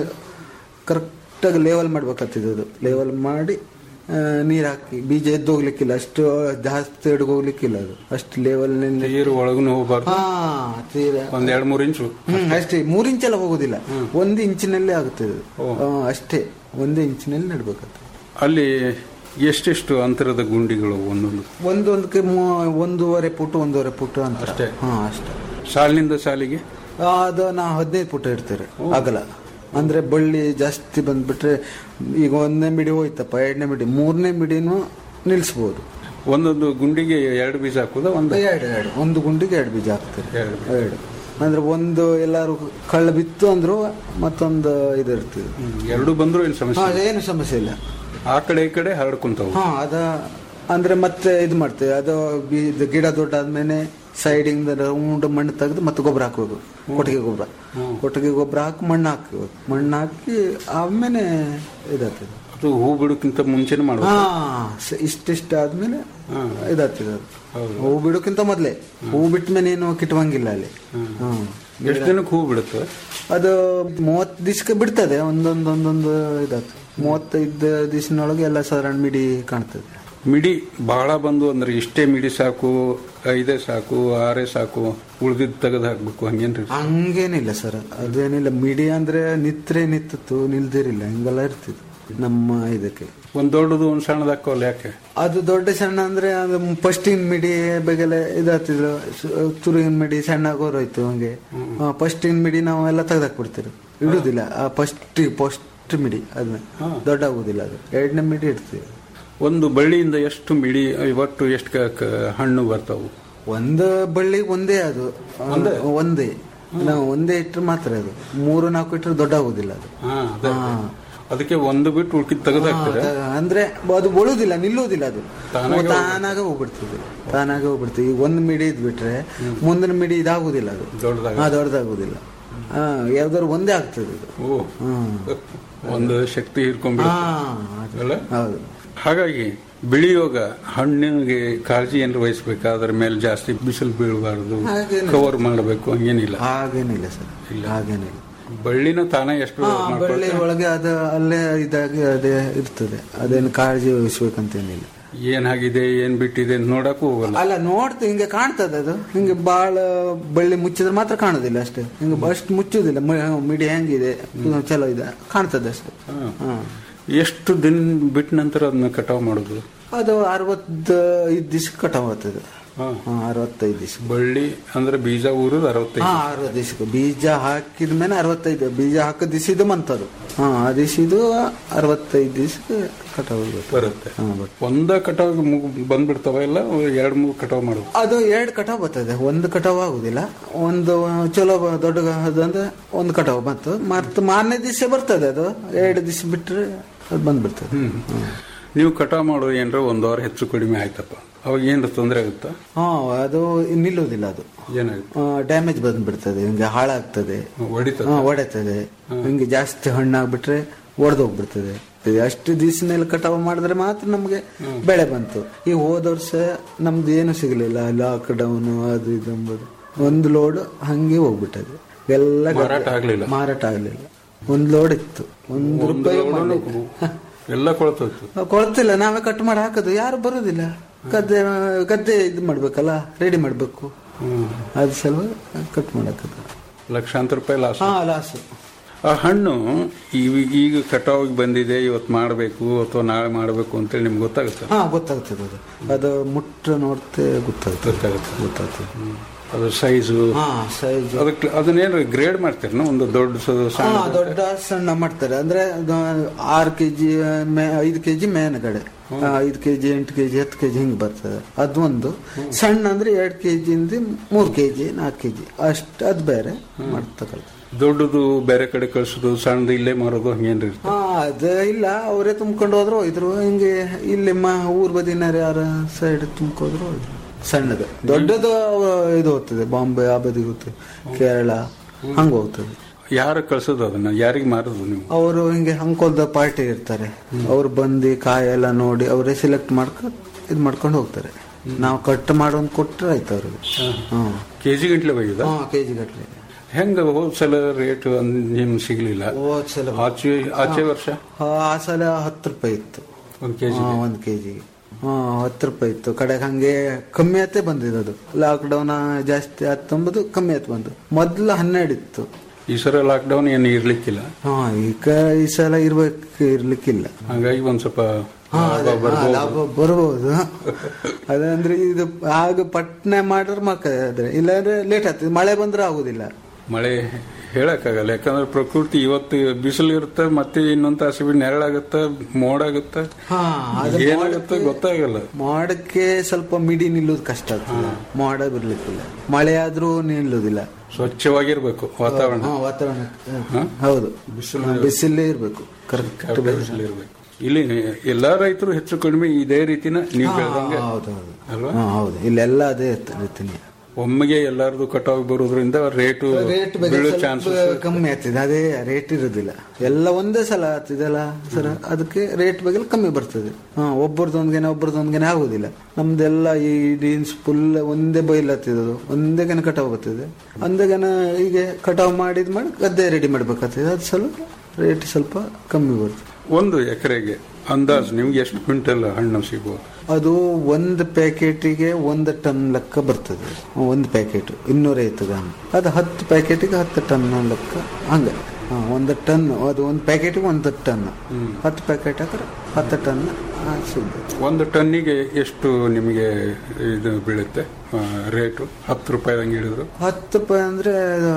ಕರೆಕ್ಟಾಗಿ ಲೇವಲ್ ಮಾಡ್ಬೇಕಾಗ್ತದೆ ಅದು ಲೇವಲ್ ಮಾಡಿ ನೀರು ಹಾಕಿ ಬೀಜ ಎದ್ದು ಹೋಗ್ಲಿಕ್ಕಿಲ್ಲ ಅಷ್ಟು ಜಾಸ್ತಿ ಎಡ್ಗೆ ಹೋಗ್ಲಿಕ್ಕಿಲ್ಲ ಅದು ಅಷ್ಟು ಲೇವಲ್ ನೀರು ಒಳಗೂ ಹೋಗ್ಬಾರ್ದು ಹಾ ತೀರಾ ಒಂದ್ ಎರಡ್ ಮೂರ್ ಇಂಚು ಹ್ಮ್ ಅಷ್ಟೇ ಮೂರ್ ಇಂಚೆಲ್ಲ ಹೋಗುದಿಲ್ಲ ಒಂದು ಇಂಚಿನಲ್ಲೇ ಆಗುತ್ತದೆ ಅದು. ಆ, ಅಷ್ಟೇ ಒಂದು ಇಂಚಿನಲ್ಲಿ ನೆಡ್ಬೇಕಾಗ್ತದೆ ಅಲ್ಲಿ ಎಷ್ಟೆಷ್ಟು ಅಂತರದ ಗುಂಡಿಗಳು ಒಂದೊಂದು ಒಂದೊಂದಕ್ಕೆ ಮೂ- ಒಂದೂವರೆ ಫುಟ್ ಒಂದೂವರೆ ಫುಟ್ ಅಂತ ಅಷ್ಟೇ? ಹಾ ಅಷ್ಟೇ ಸಾಲಿನಿಂದ ಸಾಲಿಗೆ ಆ, ಅದು ನಾ ಹದಿನೈದು ಫುಟ್ ಇಡ್ತಾರೆ ಅಗಲ ಅಂದ್ರೆ ಬಳ್ಳಿ ಜಾಸ್ತಿ ಬಂದ್ಬಿಟ್ರೆ ಈಗ ಒಂದನೇ ಮಿಡಿ ಹೋಯ್ತಪ್ಪ ಎರಡನೇ ಮಿಡಿ ಮೂರನೇ ಮಿಡಿನೂ ನಿಲ್ಸ್ಬೋದು ಒಂದೊಂದು ಗುಂಡಿಗೆ ಎರಡು ಬೀಜ ಹಾಕುದ ಒಂದು ಎರಡು ಎರಡು ಒಂದು ಗುಂಡಿಗೆ ಎರಡು ಬೀಜ ಹಾಕ್ತಾರೆ ಎರಡು ಎರಡು ಅಂದ್ರೆ ಒಂದು ಎಲ್ಲಾರು ಕಳ್ಳ ಬಿತ್ತು ಅಂದ್ರು ಮತ್ತೊಂದು ಇದು ಇರ್ತದೆ ಎರಡು ಬಂದ್ರು ಏನ್ ಹಾ ಸಮಸ್ಯೆ ಏನು ಸಮಸ್ಯೆ ಇಲ್ಲ ಆ ಕಡೆ ಈ ಕಡೆ ಹರಡ್ಕೊಂತಾವು ಹಾ ಅದ ಅಂದ್ರೆ ಮತ್ತೆ ಇದು ಮಾಡ್ತೇವೆ ಅದು ಬಿ- ಇದು ಗಿಡ ದೊಡ್ಡಾದ್ಮೇಲೆ ಸೈಡಿಂದ ರೌಂಡ್ ಮಣ್ಣು ತೆಗೆದು ಮತ್ತೆ ಗೊಬ್ಬರ ಹಾಕೋದು ಕೊಟ್ಟಿಗೆ ಗೊಬ್ಬರ ಕೊಟ್ಟಿಗೆ ಗೊಬ್ಬರ ಹಾಕಿ ಮಣ್ಣು ಹಾಕಬೇಕು ಮಣ್ಣು ಹಾಕಿ ಆಮೇಲೆ ಇದಾಗ್ತದೆ ಅದು ಹೂ ಬಿಡೋಕ್ಕಿಂತ ಮುಂಚೆನೆ ಹಾ ಮಾಡ್ಬೇಕು ಸ- ಇಷ್ಟಿಷ್ಟ ಆದ್ಮೇಲೆ ಹಾ. ಇದಾಗ್ತದೆ ಅದು ಹೂ ಬಿಡೋಕ್ಕಿಂತ ಮೊದ್ಲೇ ಹೂ ಬಿಟ್ಟ ಮೇಲೆ ಏನು ಕಿಟ್ಟುವಂಗಿಲ್ಲ ಅಲ್ಲಿ ಹ್ಮ್ ಎಷ್ಟು ದಿನಕ್ಕೆ ಹೂ ಬಿಡುತ್ತೆ ಅದು ಮೂವತ್ತು ದಿವಸಕ್ಕೆ ಬಿಡ್ತದೆ ಒಂದೊಂದು ಒಂದೊಂದು ಇದಾಗ್ತದೆ ಮೂವತ್ತೈದು ದಿವಸನೊಳಗೆ ಎಲ್ಲ ಸಾಧಾರಣ ಮಿಡಿ ಕಾಣ್ತದೆ ಮಿಡಿ ಬಹಳ ಬಂದು ಅಂದ್ರೆ ಇಷ್ಟೇ ಮಿಡಿ ಸಾಕು ಐದೇ ಸಾಕು ಆರೇ ಸಾಕು ಉಳ್ದಿದ್ ತೆಗೆದು ಹಾಕ್ಬೇಕು ಹಂಗೇನ್ರಿ ಹಂಗೇನಿಲ್ಲ ಸರ್ ಅದೇನಿಲ್ಲ ಮಿಡಿ ಅಂದ್ರೆ ನಿತ್ರೆ ನಿತ್ತಿತ್ತು ನಿಲ್ದಿರಿಲ್ಲ ಹಿಂಗೆಲ್ಲ ಇರ್ತಿತ್ತು ನಮ್ಮ ಇದಕ್ಕೆ ಒಂದ್ ದೊಡ್ಡದು ಒಂದ್ ಸಣ್ಣದು ಹಾಕೋಲ್ಲ ಯಾಕೆ ಅದು ದೊಡ್ಡ ಸಣ್ಣ ಅಂದ್ರೆ ಅದು ಫಸ್ಟಿನ ಮಿಡಿ ಬೇಗೆಲ್ಲ ಇದಾಗ್ತಿದ್ರು ತುರುಗಿನ ಮಿಡಿ ಸಣ್ಣ ಹೋಯ್ತು ಹಂಗೆ ಫಸ್ಟಿನ ಮಿಡಿ ನಾವು ಎಲ್ಲ ತೆಗ್ದಾಕ್ಬಿಡ್ತೀವಿ ಇಡುದಿಲ್ಲ ಆ ಫಸ್ಟ್ ಫಸ್ಟ್ ಮಿಡಿ ಅದನ್ನ ದೊಡ್ಡ ಆಗುದಿಲ್ಲ ಅದು ಎರಡನೇ ಮಿಡಿ ಇಡ್ತೀವಿ ಒಂದು ಬಳ್ಳಿಯಿಂದ ಎಷ್ಟು ಮಿಡಿ ಒಟ್ಟು ಎಷ್ಟು ಕ- ಕ- ಹಣ್ಣು ಬರ್ತಾವು ಒಂದು ಬಳ್ಳಿ ಒಂದೇ ಅದು ಒಂದೇ ನಾವು ಒಂದೇ ಇಟ್ಟರೆ ಮಾತ್ರ ಅದು ಮೂರು ನಾಲ್ಕು ಇಟ್ಟರೆ ದೊಡ್ಡ ಆಗುದಿಲ್ಲ ಅದು ಹಾ, ಅದೇ. ಹಾ. ಅದಕ್ಕೆ ಒಂದು ಬಿಟ್ಟು ಉಳ್ಕಿದ್ ತೆಗೆದು ಹಾಕ್ತಾರೆ ಹಾ, ಅಂದ್ರೆ ಅದು ಉಳುದಿಲ್ಲ ನಿಲ್ಲುವುದಿಲ್ಲ ಅದು ತಾನಾಗೆ ತಾನಾಗ ಹೋಗ್ಬಿಡ್ತದೆ ತಾನಾಗ ಹೋಗ್ಬಿಡ್ತದೆ ಈಗ ಒಂದು ಮಿಡಿ ಇದ್ಬಿಟ್ರೆ ಮುಂದಿನ ಮಿಡಿ ಇದಾಗುದಿಲ್ಲ ಅದು ದೊಡ್ಡದಾಗ ಹಾ ದೊಡ್ಡದಾಗುದಿಲ್ಲ ಹಾ ಯಾವ್ದಾದ್ರು ಒಂದೇ ಆಗ್ತದೆ ಇದು ಓ ಹ್ಮ್ ಒಂದು ಶಕ್ತಿ ಹಾ ಹಿಡ್ಕೊಂಡ್ಬಿಡುತ್ತೆ ಅದು. ಅಲ್ಲ ಹೌದು ಹಾಗಾಗಿ ಬೆಳೆಯುವಾಗ ಹಣ್ಣಿಗೆ ಕಾಳಜಿ ಏನಾರು ವಹಿಸ್ಬೇಕು ಅದ್ರ ಮೇಲೆ ಜಾಸ್ತಿ ಬಿಸಿಲು ಬೀಳಬಾರ್ದು ಹಾಗೇನಿಲ್ಲ. ಕವರ್ ಮಾಡಬೇಕು ಹಂಗೇನಿಲ್ಲ ಹಾಗೇನಿಲ್ಲ ಸರ್ ಹಾಗೇನಿಲ್ಲ ಬಳ್ಳಿನ ತಾನೇ ಎಷ್ಟು ಹಾ ಮಾಡ್ಕೊಳ್ತಾ- ಬಳ್ಳಿ ಒಳಗೆ ಅದು ಅಲ್ಲೇ ಇದಾಗಿ ಅದೇ ಇರ್ತದೆ ಅದೇನು ಕಾಳಜಿ ವಹಿಸ್ಬೇಕಂತೇನಿಲ್ಲ ಏನಾಗಿದೆ ಏನ್ ಬಿಟ್ಟಿದೆ ಅಂತ ನೋಡಕ್ಕೂ ಹೋಗಲ್ಲ ಅಲ್ಲ ನೋಡ್ತು ಹಿಂಗೆ ಕಾಣ್ತದೆ ಅದು ಹಿಂಗೆ ಬಾಳ ಬಳ್ಳಿ ಮುಚ್ಚಿದ್ರೆ ಮಾತ್ರ ಕಾಣೋದಿಲ್ಲ ಅಷ್ಟೇ ಹಿಂಗೆ ಅಷ್ಟು ಮುಚ್ಚುದಿಲ್ಲ ಮ- ಮಿಡಿ ಹೆಂಗಿದೆ ಚಲೋ ಇದೆ ಕಾಣ್ತದೆ ಅಷ್ಟೇ ಹಾ. ಹಾ. ಎಷ್ಟು ದಿನ ಬಿಟ್ಟ ನಂತರ ಅದನ್ನ ಕಟಾವ್ ಮಾಡೋದು ಅದು ಅರವತ್ತೈದು ದಿವಸ ಕಟಾವ್ ಆಗ್ತದೆ ಹಾ. ಹಾ, ಅರವತ್ತೈದು ದಿವಸ ಬಳ್ಳಿ ಅಂದ್ರೆ ಬೀಜ ಊರದ್ ಅರವತ್ತೈದು ಹಾ ಅರವತ್ತು ದಿವಸಕ್ಕೆ ಬೀಜ ಹಾಕಿದ ಮೇಲೆ ಅರವತ್ತೈದು ಬೀಜ ಹಾಕಿದ ದಿವಸದ್ದು ಮಂತದು ಹಾ ಆ ದಿವಸದ್ದು ಅರವತ್ತೈದು ದಿವಸಕ್ಕೆ ಕಟಾವ್ ಆಗುತ್ತೆ. ಬರುತ್ತೆ ಹಾ, ಬರುತ್ತೆ. ಒಂದ ಕಟಾವ್ ಬಂದ್ಬಿಡ್ತಾವ ಇಲ್ಲ ಎರಡ್ ಮೂರ್ ಕಟಾವ್ ಮಾಡೋದು ಅದು ಎರಡು ಕಟಾವ್ ಬರ್ತದೆ ಒಂದು ಕಟಾವ್ ಆಗುದಿಲ್ಲ ಒಂದು ಚಲೋ ಬ- ದೊಡ್ಡ ಅದಂದ್ರೆ ಒಂದು ಕಟಾವ್ ಬಂತು ಮತ್ತೆ ಮಾರನೇ ದಿವಸ ಬರ್ತದೆ ಅದು ಎರಡು ದಿವಸ ಬಿಟ್ರೆ ಅದು ಬಂದ್ಬಿಡ್ತದೆ ಹ್ಮ್. ನೀವು ಕಟಾವ್ ಮಾಡೋ ಏನ್ರ ಒಂದ್ ವಾರ ಹೆಚ್ಚು ಕಡಿಮೆ ಆಯ್ತಪ್ಪ ಅವಾಗ ಏನ್ರ ತೊಂದರೆ ಆಗುತ್ತಾ ಹಾ ಅದು ನಿಲ್ಲುವುದಿಲ್ಲ ಅದು ಏನಾಗುತ್ತೆ ಡ್ಯಾಮೇಜ್ ಬಂದ್ಬಿಡ್ತದೆ ಹಿಂಗೆ ಹಾಳಾಗ್ತದೆ ಹೊಡಿತದ ಹಾ ಒಡೆತದೆ ಹಿಂಗೆ ಜಾಸ್ತಿ ಹಣ್ಣಾಗ್ಬಿಟ್ರೆ ಒಡೆದೋಗ್ಬಿಡ್ತದೆ ಅಷ್ಟು ದಿವಸನಲ್ಲಿ ಕಟಾವು ಮಾಡಿದ್ರೆ ಮಾತ್ರ ನಮ್ಗೆ ಬೆಳೆ ಬಂತು ಈ ಹೋದ ವರ್ಷ ನಮ್ದು ಏನು ಸಿಗಲಿಲ್ಲ ಲಾಕ್ ಡೌನ್ ಅದು ಇದು ಎಂಬುದು ಒಂದು ಲೋಡ್ ಹಂಗೆ ಹೋಗ್ಬಿಟ್ಟದೆ ಎಲ್ಲ ಗದ್ದೆ- ಮಾರಾಟ ಆಗ್ಲಿಲ್ಲ? ಮಾರಾಟ ಆಗ್ಲಿಲ್ಲ ಒಂದ್ ಲೋಡ್ ಇತ್ತು ಒಂದು ರೂಪಾಯಿ ಲೋಡನ್ನು ಮಾಡ್ಲಿಲ್ಲ. ಎಲ್ಲ ಕೊಳ್ತೋಯ್ತು ಕೊಳ್ತಿಲ್ಲ ನಾವೇ ಕಟ್ ಮಾಡಿ ಹಾಕೋದು ಯಾರು ಬರೋದಿಲ್ಲ ಗದ್ದೆ ಗದ್ದೆ ಇದು ಮಾಡ್ಬೇಕಲ್ಲ ರೆಡಿ ಮಾಡ್ಬೇಕು ಅದ್ ಸಲ ಕಟ್ ಮಾಡಕ್ಕದು ಲಕ್ಷಾಂತರ ರೂಪಾಯಿ ಲಾಸ್ ಹಾ ಲಾಸ್ ಆ ಹಣ್ಣು ಈಗ ಈಗ ಕಟಾವಿಗೆ ಬಂದಿದೆ ಇವತ್ತು ಮಾಡಬೇಕು ಅಥವಾ ನಾಳೆ ಮಾಡಬೇಕು ಅಂತೇಳಿ ನಿಮ್ಗೆ ಗೊತ್ತಾಗುತ್ತೆ ಹಾ ಗೊತ್ತಾಗ್ತದೆ ಅದು ಅದು ಮುಟ್ಟ ನೋಡ್ತೆ ಗೊತ್ತಾಗ್ತದೆ ಗೊತ್ತಾಗುತ್ತೆ ಗೊತ್ತಾಗ್ತದೆ ಅದು ಸೈಜು ಹಾ ಸೈಜ್ ಅದಕ್ಕೆ ಅದನ್ನೇನು ಗ್ರೇಡ್ ಮಾಡ್ತೀರ ಒಂದು ದೊಡ್ಡ ಸ- ಹಾ ಸಣ್ಣ ದೊಡ್ಡ ಸಣ್ಣ ಮಾಡ್ತಾರೆ ಅಂದ್ರೆ ಅದು ಆರು ಕೆಜಿ ಐದು ಕೆಜಿ ಮೇಲ್ಗಡೆ ಐದು ಕೆಜಿ ಎಂಟು ಕೆಜಿ ಹತ್ತು ಕೆಜಿ ಹಿಂಗ್ ಬರ್ತದೆ ಅದು ಒಂದು ಸಣ್ಣ ಅಂದ್ರೆ ಎರಡು ಕೆಜಿ ಇಂದ ಮೂರು ಕೆಜಿ ನಾಲ್ಕು ಕೆಜಿ ಅಷ್ಟು ಅದು ಬೇರೆ ಮಾಡ್ತಕ್ಕಂಥ ದೊಡ್ಡದು ಬೇರೆ ಕಡೆ ಕಳ್ಸೋದು ಸಣ್ಣದು ಇಲ್ಲೇ ಮಾರೋದು ಹಂಗೇನ್ರಿ ಇರುತ್ತೆ? ಹಾ ಅದು ಇಲ್ಲ ಅವರೇ ತುಂಬ್ಕೊಂಡು ಹೋದ್ರು ಹೋಯ್ದ್ರು ಹಿಂಗೆ ಇಲ್ಲಿ ಮ ಊರ್ ಬದಿನಾರ ಯಾರ ಸೈಡ್ ತುಂಬ್ಕೋದ್ರು ಹೋಯ್ದ್ರು ಸಣ್ಣದು ದೊಡ್ಡದು ಅವ- ಇದು ಹೋಗ್ತದೆ ಬಾಂಬೆ ಆ ಬದಿಗೆ ಹೋಗ್ತದೆ ಕೇರಳ ಹಂಗ ಹೋಗ್ತದೆ ಯಾರು ಕಳ್ಸೋದು ಅದನ್ನ ಯಾರಿಗೆ ಮಾರೋದು ನೀವು ಅವರು ಹಿಂಗೆ ಅಂಕೋಲ್ದ ಪಾರ್ಟಿ ಇರ್ತಾರೆ ಅವ್ರು ಬಂದು ಕಾಯಿ ಎಲ್ಲ ನೋಡಿ ಅವರೇ ಸೆಲೆಕ್ಟ್ ಮಾಡ್ಕೊಂಡು ಇದು ಮಾಡ್ಕೊಂಡು ಹೋಗ್ತಾರೆ ನಾವು ಕಟ್ ಮಾಡೋನ್ ಕೊಟ್ರೆ ಆಯ್ತು ಅವ್ರಿಗೆ ಹ್ಮ್ ಕೆಜಿ ಗಂಟ್ಲೆ ಬೈದ ಹಾ ಕೆಜಿ ಗಟ್ಲೆ ಹೆಂಗ ಹೋದ್ ಸಲ ರೇಟ್ ನಿಮ್ ಸಿಗ್ಲಿಲ್ಲ ಹೋದ್ ಸಲ ಆಚೆ ಆಚೆ ವರ್ಷ ಆ ಸಲ ಹತ್ತು ರೂಪಾಯಿ ಇತ್ತು ಒಂದ್ ಕೆಜಿ ಹಾ, ಒಂದ್ ಕೆಜಿಗೆ ಹಾ ಹತ್ತು ರೂಪಾಯಿ ಇತ್ತು ಕಡೆಗೆ ಹಂಗೆ ಕಮ್ಮಿ ಆತೇ ಬಂದಿದ್ದು ಅದು ಲಾಕ್ ಡೌನ್ ಜಾಸ್ತಿ ಆತಂಬುದು ಕಮ್ಮಿ ಆಯ್ತು ಬಂದು ಮೊದ್ಲು ಹನ್ನೆರಡು ಇತ್ತು ಈ ಸಲ ಲಾಕ್ ಡೌನ್ ಏನು ಇರ್ಲಿಕ್ಕಿಲ್ಲ ಹಾ ಈಗ ಈ ಸಲ ಇರ್ಬೇಕು ಇರ್ಲಿಕ್ಕಿಲ್ಲ ಹಂಗಾಗಿ ಒಂದ್ ಸ್ವಲ್ಪ ಹಾ, ಲಾಭ ಅದೇ, ಹಾ, ಬರ್ಬೋದು. ಲಾಭ ಬರ್ಬೋದು ಅದಂದ್ರೆ ಇದು ಆಗ ಪಟ್ನೆ ಮಾಡ್ರೆ ಮಕ್ಕದ್ರೆ ಇಲ್ಲಾಂದ್ರೆ ಲೇಟ್ ಆಗ್ತದೆ ಮಳೆ ಬಂದ್ರೆ ಆಗುದಿಲ್ಲ ಮಳೆ ಹೇಳಕ್ಕಾಗಲ್ಲ ಯಾಕಂದ್ರೆ ಪ್ರಕೃತಿ ಇವತ್ತು ಬಿಸಿಲು ಇರುತ್ತೆ ಮತ್ತೆ ಇನ್ನೊಂದ್ ತಾಸು ಬಿಟ್ಟು ನೆರಳಾಗುತ್ತೆ ಮೋಡ ಆಗುತ್ತೆ ಹಾ ಅದು ಏನಾಗುತ್ತೆ ಮೋಡಕ್ಕೆ- ಗೊತ್ತಾಗಲ್ಲ ಮೋಡಕ್ಕೆ ಸ್ವಲ್ಪ ಮಿಡಿ ನಿಲ್ಲೋದು ಕಷ್ಟ ಆಗ್ತದೆ ಮೋಡ ಬಿರ್ಲಿಕ್ಕಿಲ್ಲ ಮಳೆ ಆದ್ರೂ ನಿಲ್ಲುದಿಲ್ಲ ಸ್ವಚ್ಛವಾಗಿರ್ಬೇಕು ವಾತಾವರಣ ಹಾ, ವಾತಾವರಣ ಹಾ? ಹೌದು ಬಿಸಿಲು- ಬಿಸಿಲೇ ಇರ್ಬೇಕು ಕರೆಕ್ಟ್ ಬಿಸಿಲು ಇರ್ಬೇಕು ಇಲ್ಲಿ ಎಲ್ಲಾ ರೈತರು ಹೆಚ್ಚು ಕಡಿಮೆ ಇದೇ ರೀತಿನ ನೀವು ಬೆಳೆದಂಗೆ ಹೌದು ಹೌದು ಅಲ್ವಾ ಹಾ, ಹೌದು ಇಲ್ಲೆಲ್ಲ ಅದೇ ರೀತಿನೇ ಒಮ್ಮೆಗೆ ಎಲ್ಲಾರ್ದು ಕಟಾವ್ ಬರೋದ್ರಿಂದ ರೇಟು ರೇಟ್ ಬೀಳೋ ಸ್ವಲ್ಪ ಚಾನ್ಸಸ್ ಕಮ್ಮಿ ಆಗ್ತದೆ ಅದೇ ರೇಟ್ ಇರೋದಿಲ್ಲ ಎಲ್ಲ ಒಂದೇ ಸಲ ಆಗ್ತಿದೆಲ್ಲ ಸರ್ ಅದಕ್ಕೆ ರೇಟ್ ಬಗ್ಗೆ ಕಮ್ಮಿ ಬರ್ತದೆ ಹಾ ಒಬ್ಬರದೊಂದ್ಗೆನೆ ಒಬ್ಬರದೊಂದ್ಗೆನೆ ಆಗುದಿಲ್ಲ ನಮ್ದೆಲ್ಲ ಈ ಡೀನ್ಸ್ ಫುಲ್ ಒಂದೇ ಬೈಲ್ ಹತ್ತಿದ್ದು ಒಂದೇ ಗನ ಕಟಾವ್ ಬರ್ತದೆ ಒಂದೇ ಗನ ಹೀಗೆ ಕಟಾವ್ ಮಾಡಿದ್ ಮಾಡಿ ಗದ್ದೆ ರೆಡಿ ಮಾಡ್ಬೇಕಾಗ್ತದೆ ಅದು ಸ್ವಲ್ಪ ರೇಟ್ ಸ್ವಲ್ಪ ಕಮ್ಮಿ ಬರ್ತದೆ ಒಂದು ಎಕರೆಗೆ ಅಂದಾಜು ನಿಮ್ಗೆ ಎಷ್ಟು ಕ್ವಿಂಟಲ್ ಹಣ್ಣು ಸಿಗ್ಬೋದು ಅದು ಒಂದು ಪ್ಯಾಕೆಟಿಗೆ ಒಂದು ಟನ್ ಲೆಕ್ಕ ಬರ್ತದೆ ಒಂದು ಪ್ಯಾಕೆಟ್ ಇನ್ನೂರೈವತ್ತು ಗ್ರಾಮ್ ಅದು ಹತ್ತು ಪ್ಯಾಕೆಟಿಗೆ ಹತ್ತು ಟನ್ ಲೆಕ್ಕ ಹಂಗೆ ಹಾ, ಒಂದು ಟನ್ ಅದು ಒಂದು ಪ್ಯಾಕೆಟಿಗೆ ಒಂದು ಟನ್ ಹತ್ತು ಪ್ಯಾಕೆಟ್ ಹಾಕಿದ್ರೆ ಹತ್ತು ಟನ್ ಆ, ಸಿಗ್ತದೆ ಒಂದು ಟನ್ನಿಗೆ ಎಷ್ಟು ನಿಮಗೆ ಇದು ಬೀಳುತ್ತೆ ಆ, ರೇಟು ಹತ್ತು ರೂಪಾಯಿ ಹಂಗೆ ಹೇಳಿದ್ರು ಹತ್ತು ರೂಪಾಯಿ ಅಂದ್ರೆ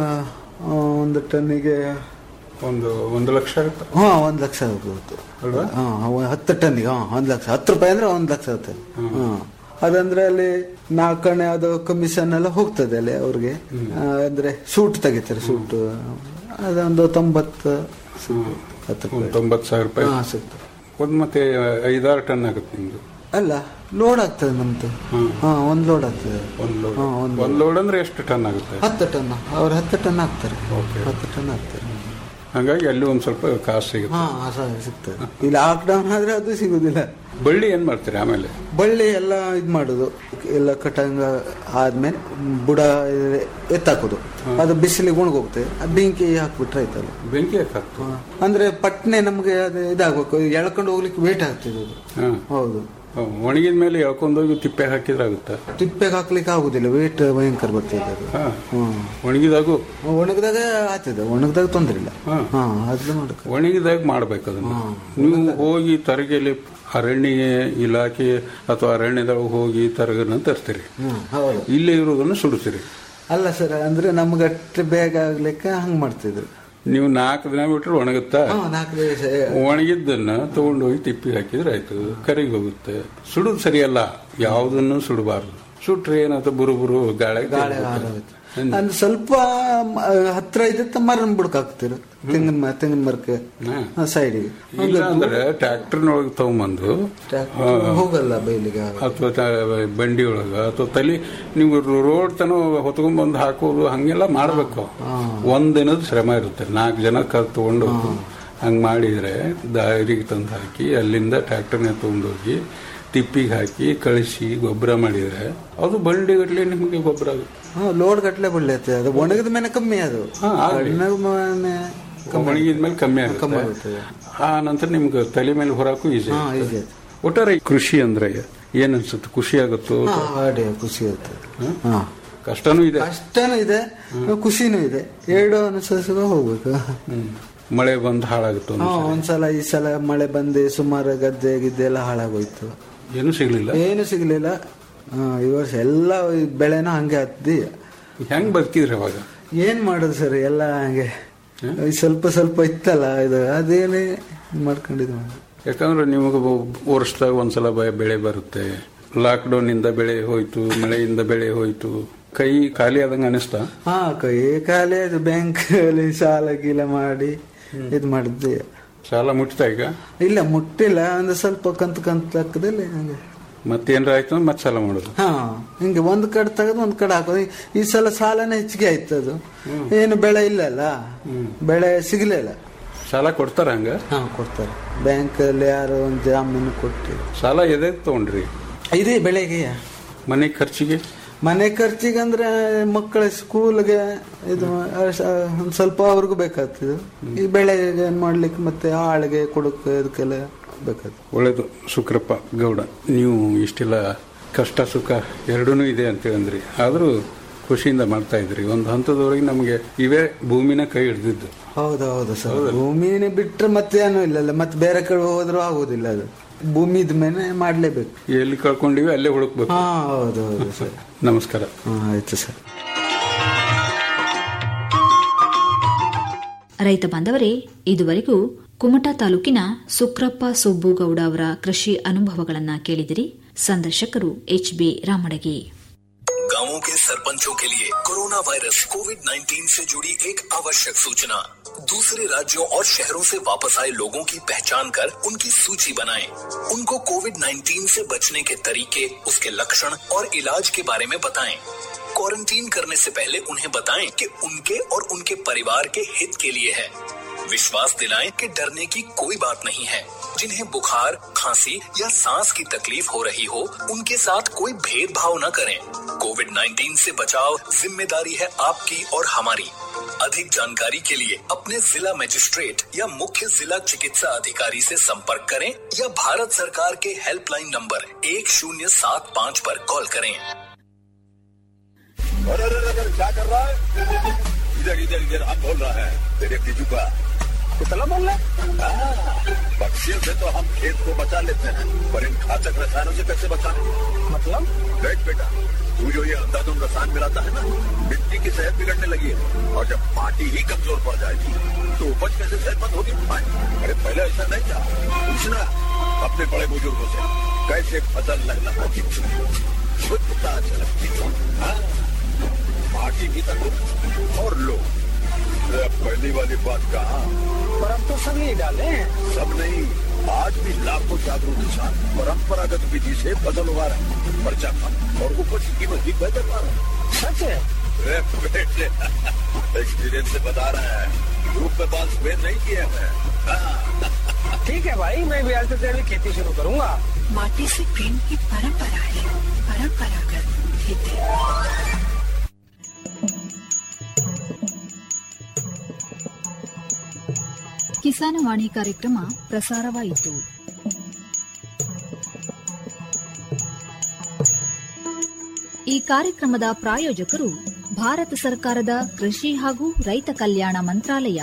ಆ, ಒಂದು ಟನ್ನಿಗೆ ಒಂದು ಒಂದು ಲಕ್ಷ ಆಗುತ್ತೆ ಹಾ ಒಂದು ಲಕ್ಷ ಆಗುತ್ತೆ ಅಲ್ವಾ? ಹಾ ಅವ- ಹತ್ತು ಟನ್ನಿಗೆ ಹಾ ಒಂದು ಲಕ್ಷ ಹತ್ತು ರೂಪಾಯಿ ಅಂದ್ರೆ ಒಂದು ಲಕ್ಷ ಆಗುತ್ತೆ ಹಾ ಅದಂದ್ರೆ ಅಲ್ಲಿ ನಾಲ್ಕಣೆ ಅದು ಕಮಿಷನ್ ಎಲ್ಲ ಹೋಗ್ತದೆ ಅಲ್ಲಿ ಅವ್ರಿಗೆ ಆ, ಅಂದ್ರೆ ಸೂಟ್ ತೆಗಿತಾರೆ ಸೂಟ್ ಅದೊಂದು ತೊಂಬತ್ತು ಸಿಗ್ತದೆ. ಹತ್ತು ಒಂದು ರೂಪಾಯಿ ತೊಂಬತ್ತು ಸಾವಿರ ರೂಪಾಯಿ ಹಾ ಸಿಗ್ತದೆ ಒಂದು ಮತ್ತೆ ಐದಾರು ಟನ್ ಆಗುತ್ತೆ ನಿಮ್ದು ಅಲ್ಲ ಲೋಡ್ ಆಗ್ತದೆ ನಮ್ದು ಹ್ಮ್. ಹಾ ಒಂದು ಲೋಡ್ ಆಗ್ತದೆ ಒಂದು ಲೋಡ್ ಹಾ, ಒಂದು ಒಂದು ಲೋಡ್ ಅಂದ್ರೆ ಎಷ್ಟು ಟನ್ ಆಗುತ್ತೆ ಹತ್ತು ಟನ್ ಅವ್ರು ಹತ್ತು ಟನ್ ಹಾಕ್ತಾರೆ Okay. ಹತ್ತು ಟನ್ ಹಾಕ್ತಾರೆ ಹಾಗಾಗಿ ಅಲ್ಲಿ ಒಂದು ಸ್ವಲ್ಪ ಕಾಸು ಸಿಗುತ್ತೆ ಹಾ ಸ- ಸಿಗ್ತದೆ ಈ ಲಾಕ್ ಡೌನ್ ಆದ್ರೆ ಅದು ಸಿಗುದಿಲ್ಲ ಬಳ್ಳಿ ಏನ್ ಮಾಡ್ತೀರಿ ಆಮೇಲೆ ಬಳ್ಳಿ ಎಲ್ಲ ಇದ್ ಮಾಡುದು ಎಲ್ಲ ಕಟಾಂಗ ಆದ್ಮೇಲೆ ಬುಡ ಎತ್ತಾಕೋದು ಅದು ಬಿಸಿಲಿಗೆ ಒಣಗೋಗ್ತದೆ ಆ ಬೆಂಕಿ ಹಾಕ್ಬಿಟ್ರೆ ಆಯ್ತಲ್ಲ ಬೆಂಕಿ ಹಾಕ್ತು ಅಂದ್ರೆ ಪಟ್ನೆ ನಮ್ಗೆ ಅದು ಇದಾಗ್ಬೇಕು ಎಳ್ಕೊಂಡು ಹೋಗ್ಲಿಕ್ಕೆ ವೇಟ್ ಆಗ್ತದೆ ಅದು ಹಾ ಹೌದು ಒಣಗಿದ ಮೇಲೆ ಎಳ್ಕೊಂಡೋಗಿ ತಿಪ್ಪೆ ಹಾಕಿದ್ರೆ ಆಗುತ್ತಾ ತಿಪ್ಪೆಗೆ ಹಾಕ್ಲಿಕ್ಕೆ ಆಗುದಿಲ್ಲ ವೇಟ್ ಭಯಂಕರ ಬರ್ತದೆ ಅದು ಹಾ ಹ್ಮ್ ಒಣಗಿದಾಗೂ ಒಣಗಿದಾಗ ಆಗ್ತದೆ ಒಣಗಿದಾಗ ತೊಂದ್ರೆ ಇಲ್ಲ ಹಾ. ಹಾ ಅದು ಮಾಡಕ ಒಣಗಿದಾಗ ಮಾಡ್ಬೇಕು ಅದನ್ನ ನೀವು ಹೋಗಿ ತರಗೆಯಲ್ಲಿ ಅರಣ್ಯ ಇಲಾಖೆ ಅಥವಾ ಅರಣ್ಯದೊಳಗೆ ಹೋಗಿ ತರಗನ್ನ ತರ್ತೀರಿ ಹ್ಮ್ ಹೌದು ಇಲ್ಲೇ ಇರೋದನ್ನ ಸುಡ್ತೀರಿ ಅಲ್ಲ ಸರ್ ಅಂದ್ರೆ ನಮ್ಗೆ ಅಷ್ಟು ಬೇಗ ಆಗ್ಲಿಕ್ಕೆ ಹಂಗ್ ಮಾಡ್ತಿದ್ರು ನೀವು ನಾಲ್ಕು ದಿನ ಬಿಟ್ರೆ ಒಣಗುತ್ತಾ ಹಾ ನಾಲ್ಕು ದಿವಸ ಒಣಗಿದ್ದನ್ನ ತಗೊಂಡೋಗಿ ತಿಪ್ಪಿ ಹಾಕಿದ್ರೆ ಆಯ್ತು ಕರಿಗೆ ಹೋಗುತ್ತೆ ಸುಡುದು ಸರಿಯಲ್ಲ ಯಾವುದನ್ನು ಸುಡಬಾರ್ದು ಸುಟ್ರೆ ಏನಾಯ್ತು ಬುರು ಬುರು ಗಾಳಿ ಗಾಳಿ ಹಾರಾಗುತ್ತೆ. ಅಂದ್ರೆ ಸ್ವಲ್ಪ ಮ- ಹತ್ರ ಇದ್ದ ಮರನ್ ಬುಡಕ್ ಹಾಕ್ತಿರು ತೆಂಗಿನ ಮ- ತೆಂಗಿನ ಮರಕ್ಕೆ ಹಾ. ಸೈಡಿಗೆ ಇಲ್ಲ ಅಂದ್ರೆ ಟ್ರ್ಯಾಕ್ಟರ್ನೊಳಗೆ ತಗೊಂಬಂದು ಹೋಗಲ್ಲ ಬೈಲಿಗೆ ಆಗ. ಅಥವಾ ತ- ಬಂಡಿ ಒಳಗ ಅಥವಾ ತಲೆ ನೀವು ರೋಡ್ ತನ ಹೊತ್ಕೊಂಡ್ಬಂದು ಹಾಕೋದು ಹಂಗೆಲ್ಲ ಮಾಡ್ಬೇಕು ಒಂದಿನದ ಶ್ರಮ ಇರುತ್ತೆ ನಾಲ್ಕು ಜನ ಕಲ್ ತಗೊಂಡು ಹಂಗ್ ಮಾಡಿದ್ರೆ ದಾರಿಗೆ ತಂದು ಹಾಕಿ ಅಲ್ಲಿಂದ ಟ್ರ್ಯಾಕ್ಟರ್ನ ತಗೊಂಡೋಗಿ ತಿಪ್ಪಿಗೆ ಹಾಕಿ ಕಳಿಸಿ ಗೊಬ್ಬರ ಮಾಡಿದ್ರೆ ಅದು ಬಂಡಿ ಗಟ್ಲೆ ನಿಮಗೆ ಗೊಬ್ಬರ ಆಗುತ್ತೆ ಹಾ ಲೋಡ್ ಗಟ್ಲೆ ಬಳ್ಳಿ ಐತೆ ಅದು ಒಣಗಿದ ಮೇಲೆ ಕಮ್ಮಿ ಅದು ಹಾ, ಆಗ್ಲಿ. ಒಣಗಿದ ಮೇಲೆ ಒಣಗಿದ್ಮೇಲೆ ಕಮ್ಮಿ ಕಮ್ಮಿ ಆಗುತ್ತೆ ಆಗುತ್ತೆ. ಆ ನಂತರ ನಿಮ್ಗೆ ತಲೆ ಮೇಲೆ ಹೊರಕ್ಕೂ ಈಸಿ ಹಾ ಈಸಿ ಆಯ್ತು ಒಟ್ಟಾರೆ ಕೃಷಿ ಅಂದ್ರೆ ಏನ್ ಅನ್ಸುತ್ತೆ ಖುಷಿ ಆಗುತ್ತೋ ಹಾ ಅದೇ ಖುಷಿ ಆಯ್ತು ಹಾ ಕಷ್ಟನೂ ಇದೆ ಕಷ್ಟನೂ ಇದೆ ಖುಷಿನೂ ಇದೆ ಎರಡು ಅನುಸರಿಸುವ ಹೋಗ್ಬೇಕು ಹ್ಮ್. ಮಳೆ ಬಂದು ಹಾಳಾಗುತ್ತೆ ಹಾ ಒಂದ್ಸಲ ಈ ಸಲ ಮಳೆ ಬಂದು ಸುಮಾರು ಗದ್ದೆ ಗಿದ್ದೆ ಎಲ್ಲ ಹಾಳಾಗೋಯ್ತು ಏನು ಸಿಗ್ಲಿಲ್ಲ ಏನು ಸಿಗ್ಲಿಲ್ಲ ಹಾ, ಈ ವರ್ಷ ಎಲ್ಲ ಈ ಬೆಳೆನ ಹಂಗೆ ಹತ್ತಿ ಹೆಂಗ್ ಬದುಕಿದ್ರಿ ಅವಾಗ ಏನ್ ಮಾಡೋದು ಸರ್ ಎಲ್ಲ ಹಂಗೆ ಈ ಸ್ವಲ್ಪ ಸ್ವಲ್ಪ ಇತ್ತಲ್ಲ ಇದು ಅದೇನೇ ಮಾಡ್ಕೊಂಡಿದ್ವಿ ನಾವು. ಯಾಕಂದ್ರೆ ನಿಮಗೆ ವರ್ಷದಾಗ ಒಂದ್ಸಲ ಬ- ಬೆಳೆ ಬರುತ್ತೆ ಲಾಕ್ಡೌನ್ ಇಂದ ಬೆಳೆ ಹೋಯ್ತು ಮಳೆಯಿಂದ ಬೆಳೆ ಹೋಯ್ತು ಕೈ ಖಾಲಿ ಆದಂಗ ಅನಿಸ್ತಾ ಹಾ ಕೈ ಖಾಲಿ ಅದು ಬ್ಯಾಂಕ್ ಅಲ್ಲಿ ಸಾಲ ಗೀಲ ಮಾಡಿ ಇದು ಮಾಡಿದ್ದೆ ಸಾಲ ಮುಟ್ತಾ ಈಗ ಇಲ್ಲ ಮುಟ್ಟಿಲ್ಲ ಒಂದು ಸ್ವಲ್ಪ ಕಂತು ಕಂತು ಲೆಕ್ಕದಲ್ಲಿ ಹಂಗೆ ಮತ್ತೇನ್ರ ಆಯ್ತು ಅಂದ್ರೆ ಮತ್ತೆ ಸಾಲ ಮಾಡೋದು ಹಾ ಹಿಂಗೆ ಒಂದ್ ಕಡೆ ತೆಗೆದು ಒಂದ್ ಕಡೆ ಹಾಕೋದು ಈ- ಈ ಸಲ ಸಾಲನೇ ಹೆಚ್ಚಿಗೆ ಆಯ್ತು ಅದು ಏನು ಬೆಳೆ ಇಲ್ಲಲ್ಲ ಬೆಳೆ ಸಿಗ್ಲಿಲ್ಲ ಸಾಲ ಕೊಡ್ತಾರ ಹಂಗ ಹಾ ಕೊಡ್ತಾರೆ ಬ್ಯಾಂಕ್ ಅಲ್ಲಿ ಯಾರೋ ಒಂದು ಜಾಮೀನು ಕೊಟ್ಟು ಸಾಲ ಎದೆ ತಗೊಂಡ್ರಿ ಇದೇ ಬೆಳೆಗೆ ಮನೆ ಖರ್ಚಿಗೆ ಮನೆ ಖರ್ಚಿಗೆ ಅಂದ್ರೆ ಮಕ್ಕಳ ಸ್ಕೂಲ್ಗೆ ಇದು ಅಹ್, ಒಂದ್ ಸ್ವಲ್ಪ ಅವ್ರಿಗೂ ಬೇಕಾಗ್ತದೆ ಈ ಬೆಳೆಗೆ ಮಾಡ್ಲಿಕ್ಕೆ ಮತ್ತೆ ಆಳಿಗೆ ಕೊಡಕ್ಕೆ ಇದಕ್ಕೆಲ್ಲ ಬೇಕಾಗ್ತದೆ ಒಳ್ಳೇದು ಶುಕ್ರಪ್ಪ ಗೌಡ ನೀವು ಇಷ್ಟೆಲ್ಲ ಕಷ್ಟ ಸುಖ ಎರಡೂ ಇದೆ ಅಂತ ಅಂದ್ರಿ ಆದ್ರೂ ಖುಷಿಯಿಂದ ಮಾಡ್ತಾ ಇದ್ರಿ ಒಂದು ಹಂತದವರೆಗೆ ನಮಗೆ ಇವೇ ಭೂಮಿನ ಕೈ ಹಿಡ್ದಿದ್ದು ಹೌದು ಹೌದು ಸರ್ ಭೂಮಿನೇ ಬಿಟ್ರೆ ಮತ್ತೆ ಏನೂ ಇಲ್ಲಲ್ಲ ಮತ್ತೆ ಬೇರೆ ಕಡೆ ಹೋದ್ರೂ ಆಗೋದಿಲ್ಲ ಅದು ಭೂಮಿ ಮೇಲೆ ಮಾಡ್ಲೇಬೇಕು ಎಲ್ಲಿ ಕಳ್ಕೊಂಡಿವಿ ಅಲ್ಲೇ ಹುಡುಕ್ಬೇಕು ಹಾ ಹೌದು ಹೌದು ಸರ್ ನಮಸ್ಕಾರ ಹಾ ಆಯ್ತು ಸರ್ ರೈತ ಬಾಂಧವರೇ ಇದುವರೆಗೂ ಕುಮಟಾ ತಾಲೂಕಿನ ಸುಕ್ರಪ್ಪ ಸುಬ್ಬುಗೌಡ ಅವರ ಕೃಷಿ ಅನುಭವಗಳನ್ನ ಕೇಳಿದಿರಿ ಸಂದರ್ಶಕರು ಎಚ್ ಬಿ ರಾಮಡಗಿ गांवों के सरपंचों के लिए कोरोना वायरस कोविड 19 से जुड़ी एक आवश्यक सूचना दूसरे राज्यों और शहरों से वापस आए लोगों की पहचान कर उनकी सूची बनाएं। उनको कोविड 19 से बचने के तरीके उसके लक्षण और इलाज के बारे में बताएं। क्वारंटीन करने से पहले उन्हें बताएं कि उनके और उनके परिवार के हित के लिए है विश्वास दिलाएं कि डरने की कोई बात नहीं है जिन्हें बुखार खांसी या सांस की तकलीफ हो रही हो उनके साथ कोई भेदभाव न करें कोविड 19 से बचाव जिम्मेदारी है आपकी और हमारी अधिक जानकारी के लिए अपने जिला मजिस्ट्रेट या मुख्य जिला चिकित्सा अधिकारी से संपर्क करें या भारत सरकार के हेल्पलाइन नंबर एक शून्य सात पाँच पर कॉल करें अरे अरे अरे क्या कर रहा है इधर इधर इधर हम बोल रहा है तेरे बीजू का कितना बोल रहा पक्षियों से तो हम खेत को बचा लेते हैं पर इन घातक रसायनों से कैसे बचाने मतलब देख बेटा तू जो ये अंधाधुंध रसायन मिलाता है ना मिट्टी की सेहत बिगड़ने लगी है और जब माटी ही कमजोर पड़ जाएगी तो उपज कैसे सेहतमंद होगी अरे पहले ऐसा नहीं था पूछना अपने बड़े बुजुर्गों से कैसे फसल लगना होती थी शुद्धता झलकती थी हाँ? पार्टी भी तक और लो अरे अब पहली वाली बात कहा पर अब तो सब यही डाले हैं सब नहीं आज भी लाखों जागरूक किसान परंपरागत विधि से फसल उगा रहे हैं पर्चा कम और उपज की कीमत भी बेहतर पा रहे हैं सच है अरे बेटे एक्सपीरियंस से बता रहे हैं ग्रुप में बात स्पेन नहीं किए हैं हाँ, ठीक है भाई मैं भी आज से तेरी खेती शुरू करूंगा माटी से प्रेम की परंपरा है परंपरागत खेती ಕಿಸಾನವಾಣಿ ಕಾರ್ಯಕ್ರಮ ಪ್ರಸಾರವಾಯಿತು ಈ ಕಾರ್ಯಕ್ರಮದ ಪ್ರಾಯೋಜಕರು ಭಾರತ ಸರ್ಕಾರದ ಕೃಷಿ ಹಾಗೂ ರೈತ ಕಲ್ಯಾಣ ಮಂತ್ರಾಲಯ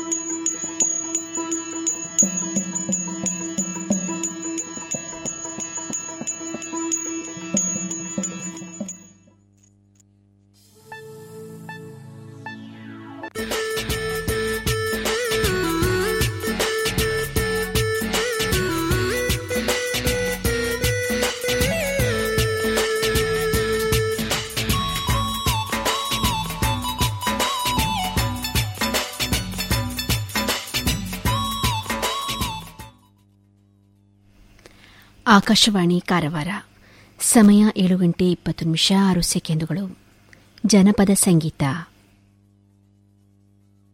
ಆಕಾಶವಾಣಿ ಕಾರವಾರ ಸಮಯ ಏಳು ಗಂಟೆ ಇಪ್ಪತ್ತು ನಿಮಿಷ ಆರು ಸೆಕೆಂಡುಗಳು ಜನಪದ ಸಂಗೀತ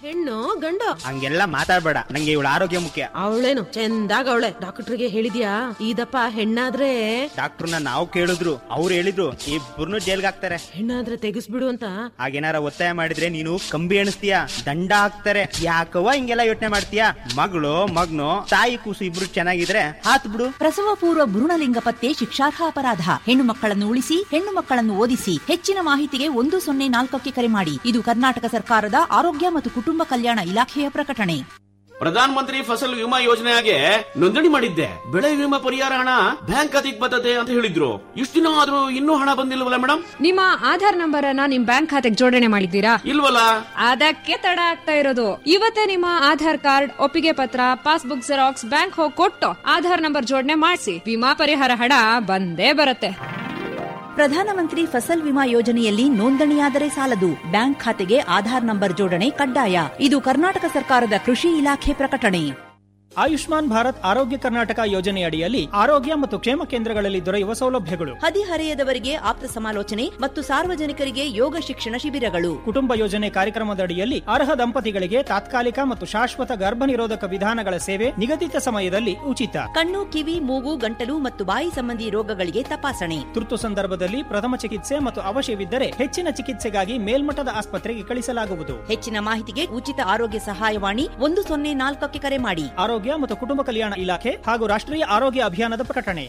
ಹೆಣ್ಣು ಗಂಡು ಹಂಗೆಲ್ಲ ಮಾತಾಡ್ಬೇಡ ನಂಗೆ ಇವಳ ಆರೋಗ್ಯ ಮುಖ್ಯ ಅವಳೇನು ಚಂದಾಗ ಅವಳೆ ಡಾಕ್ಟರ್ಗೆ ಹೇಳಿದ್ಯಾ ಇದಪ್ಪ ಹೆಣ್ಣಾದ್ರೆ ಡಾಕ್ಟರ್ನ ನಾವು ಕೇಳಿದ್ರು ಅವ್ರು ಹೇಳಿದ್ರು ಇಬ್ಬರನ್ನು ಜೈಲ್ಗೆ ಹಾಕ್ತಾರೆ ಹೆಣ್ಣಾದ್ರೆ ತೆಗಿಸ್ಬಿಡು ಅಂತ ಹಾಗೇನಾರ ಒತ್ತಾಯ ಮಾಡಿದ್ರೆ ನೀನು ಕಂಬಿ ಎಣಿಸ್ತೀಯ ದಂಡ ಹಾಕ್ತಾರೆ ಯಾಕವ್ವ ಹಿಂಗೆಲ್ಲ ಯೋಚನೆ ಮಾಡ್ತೀಯಾ ಮಗಳು ಮಗ್ನು ತಾಯಿ ಕೂಸು ಇಬ್ರು ಚೆನ್ನಾಗಿದ್ರೆ ಹಾತ್ ಬಿಡು ಪ್ರಸವ ಪೂರ್ವ ಭ್ರೂಣಲಿಂಗ ಪತ್ತೆ ಶಿಕ್ಷಾರ್ಹ ಅಪರಾಧ ಹೆಣ್ಣು ಮಕ್ಕಳನ್ನು ಉಳಿಸಿ ಹೆಣ್ಣು ಮಕ್ಕಳನ್ನು ಓದಿಸಿ ಹೆಚ್ಚಿನ ಮಾಹಿತಿಗೆ ಒಂದು ಸೊನ್ನೆ ನಾಲ್ಕಕ್ಕೆ ಕರೆ ಮಾಡಿ ಇದು ಕರ್ನಾಟಕ ಸರ್ಕಾರದ ಆರೋಗ್ಯ ಮತ್ತು ಕುಟುಂಬ ಕಲ್ಯಾಣ ಇಲಾಖೆಯ ಪ್ರಕಟಣೆ ಪ್ರಧಾನ ಮಂತ್ರಿ ಫಸಲ್ ವಿಮಾ ಯೋಜನೆಗೆ ನೋಂದಣಿ ಮಾಡಿದ್ದೆ ಬೆಳೆ ವಿಮಾ ಪರಿಹಾರ ಹಣ ಬ್ಯಾಂಕ್ ಖಾತೆಗೆ ಬರ್ತದೆ ಅಂತ ಹೇಳಿದ್ರು ಇಷ್ಟು ದಿನ ಆದ್ರೂ ಇನ್ನೂ ಹಣ ಬಂದಿಲ್ವಲ್ಲ ಮೇಡಮ್ ನಿಮ್ಮ ಆಧಾರ್ ನಂಬರ್ ಅನ್ನ ನಿಮ್ ಬ್ಯಾಂಕ್ ಖಾತೆಗೆ ಜೋಡಣೆ ಮಾಡಿದ್ದೀರಾ ಇಲ್ವಲ್ಲ ಅದಕ್ಕೆ ತಡ ಆಗ್ತಾ ಇರೋದು ಇವತ್ತೇ ನಿಮ್ಮ ಆಧಾರ್ ಕಾರ್ಡ್ ಒಪ್ಪಿಗೆ ಪತ್ರ ಪಾಸ್ಬುಕ್ ಜೆರಾಕ್ಸ್ ಬ್ಯಾಂಕ್ ಹೋಗಿ ಕೊಟ್ಟು ಆಧಾರ್ ನಂಬರ್ ಜೋಡಣೆ ಮಾಡಿಸಿ ವಿಮಾ ಪರಿಹಾರ ಹಣ ಬಂದೇ ಬರುತ್ತೆ ಪ್ರಧಾನಮಂತ್ರಿ ಫಸಲ್ ವಿಮಾ ಯೋಜನೆಯಲ್ಲಿ ನೋಂದಣಿಯಾದರೆ ಸಾಲದು ಬ್ಯಾಂಕ್ ಖಾತೆಗೆ ಆಧಾರ್ ನಂಬರ್ ಜೋಡಣೆ ಕಡ್ಡಾಯ ಇದು ಕರ್ನಾಟಕ ಸರ್ಕಾರದ ಕೃಷಿ ಇಲಾಖೆ ಪ್ರಕಟಣೆ ಆಯುಷ್ಮಾನ್ ಭಾರತ್ ಆರೋಗ್ಯ ಕರ್ನಾಟಕ ಯೋಜನೆಯಡಿಯಲ್ಲಿ ಆರೋಗ್ಯ ಮತ್ತು ಕ್ಷೇಮ ಕೇಂದ್ರಗಳಲ್ಲಿ ದೊರೆಯುವ ಸೌಲಭ್ಯಗಳು ಹದಿಹರೆಯದವರಿಗೆ ಆಪ್ತ ಸಮಾಲೋಚನೆ ಮತ್ತು ಸಾರ್ವಜನಿಕರಿಗೆ ಯೋಗ ಶಿಕ್ಷಣ ಶಿಬಿರಗಳು ಕುಟುಂಬ ಯೋಜನೆ ಕಾರ್ಯಕ್ರಮದಡಿಯಲ್ಲಿ ಅರ್ಹ ದಂಪತಿಗಳಿಗೆ ತಾತ್ಕಾಲಿಕ ಮತ್ತು ಶಾಶ್ವತ ಗರ್ಭ ನಿರೋಧಕ ವಿಧಾನಗಳ ಸೇವೆ ನಿಗದಿತ ಸಮಯದಲ್ಲಿ ಉಚಿತ ಕಣ್ಣು ಕಿವಿ ಮೂಗು ಗಂಟಲು ಮತ್ತು ಬಾಯಿ ಸಂಬಂಧಿ ರೋಗಗಳಿಗೆ ತಪಾಸಣೆ ತುರ್ತು ಸಂದರ್ಭದಲ್ಲಿ ಪ್ರಥಮ ಚಿಕಿತ್ಸೆ ಮತ್ತು ಅವಶ್ಯವಿದ್ದರೆ ಹೆಚ್ಚಿನ ಚಿಕಿತ್ಸೆಗಾಗಿ ಮೇಲ್ಮಟ್ಟದ ಆಸ್ಪತ್ರೆಗೆ ಕಳಿಸಲಾಗುವುದು ಹೆಚ್ಚಿನ ಮಾಹಿತಿಗೆ ಉಚಿತ ಆರೋಗ್ಯ ಸಹಾಯವಾಣಿ ಒಂದು ಸೊನ್ನೆ ನಾಲ್ಕಕ್ಕೆ ಕರೆ ಮಾಡಿ ಆರೋಗ್ಯ ಮತ್ತು ಕುಟುಂಬ ಕಲ್ಯಾಣ ಇಲಾಖೆ ಹಾಗೂ ರಾಷ್ಟ್ರೀಯ ಆರೋಗ್ಯ ಅಭಿಯಾನದ ಪ್ರಕಟಣೆ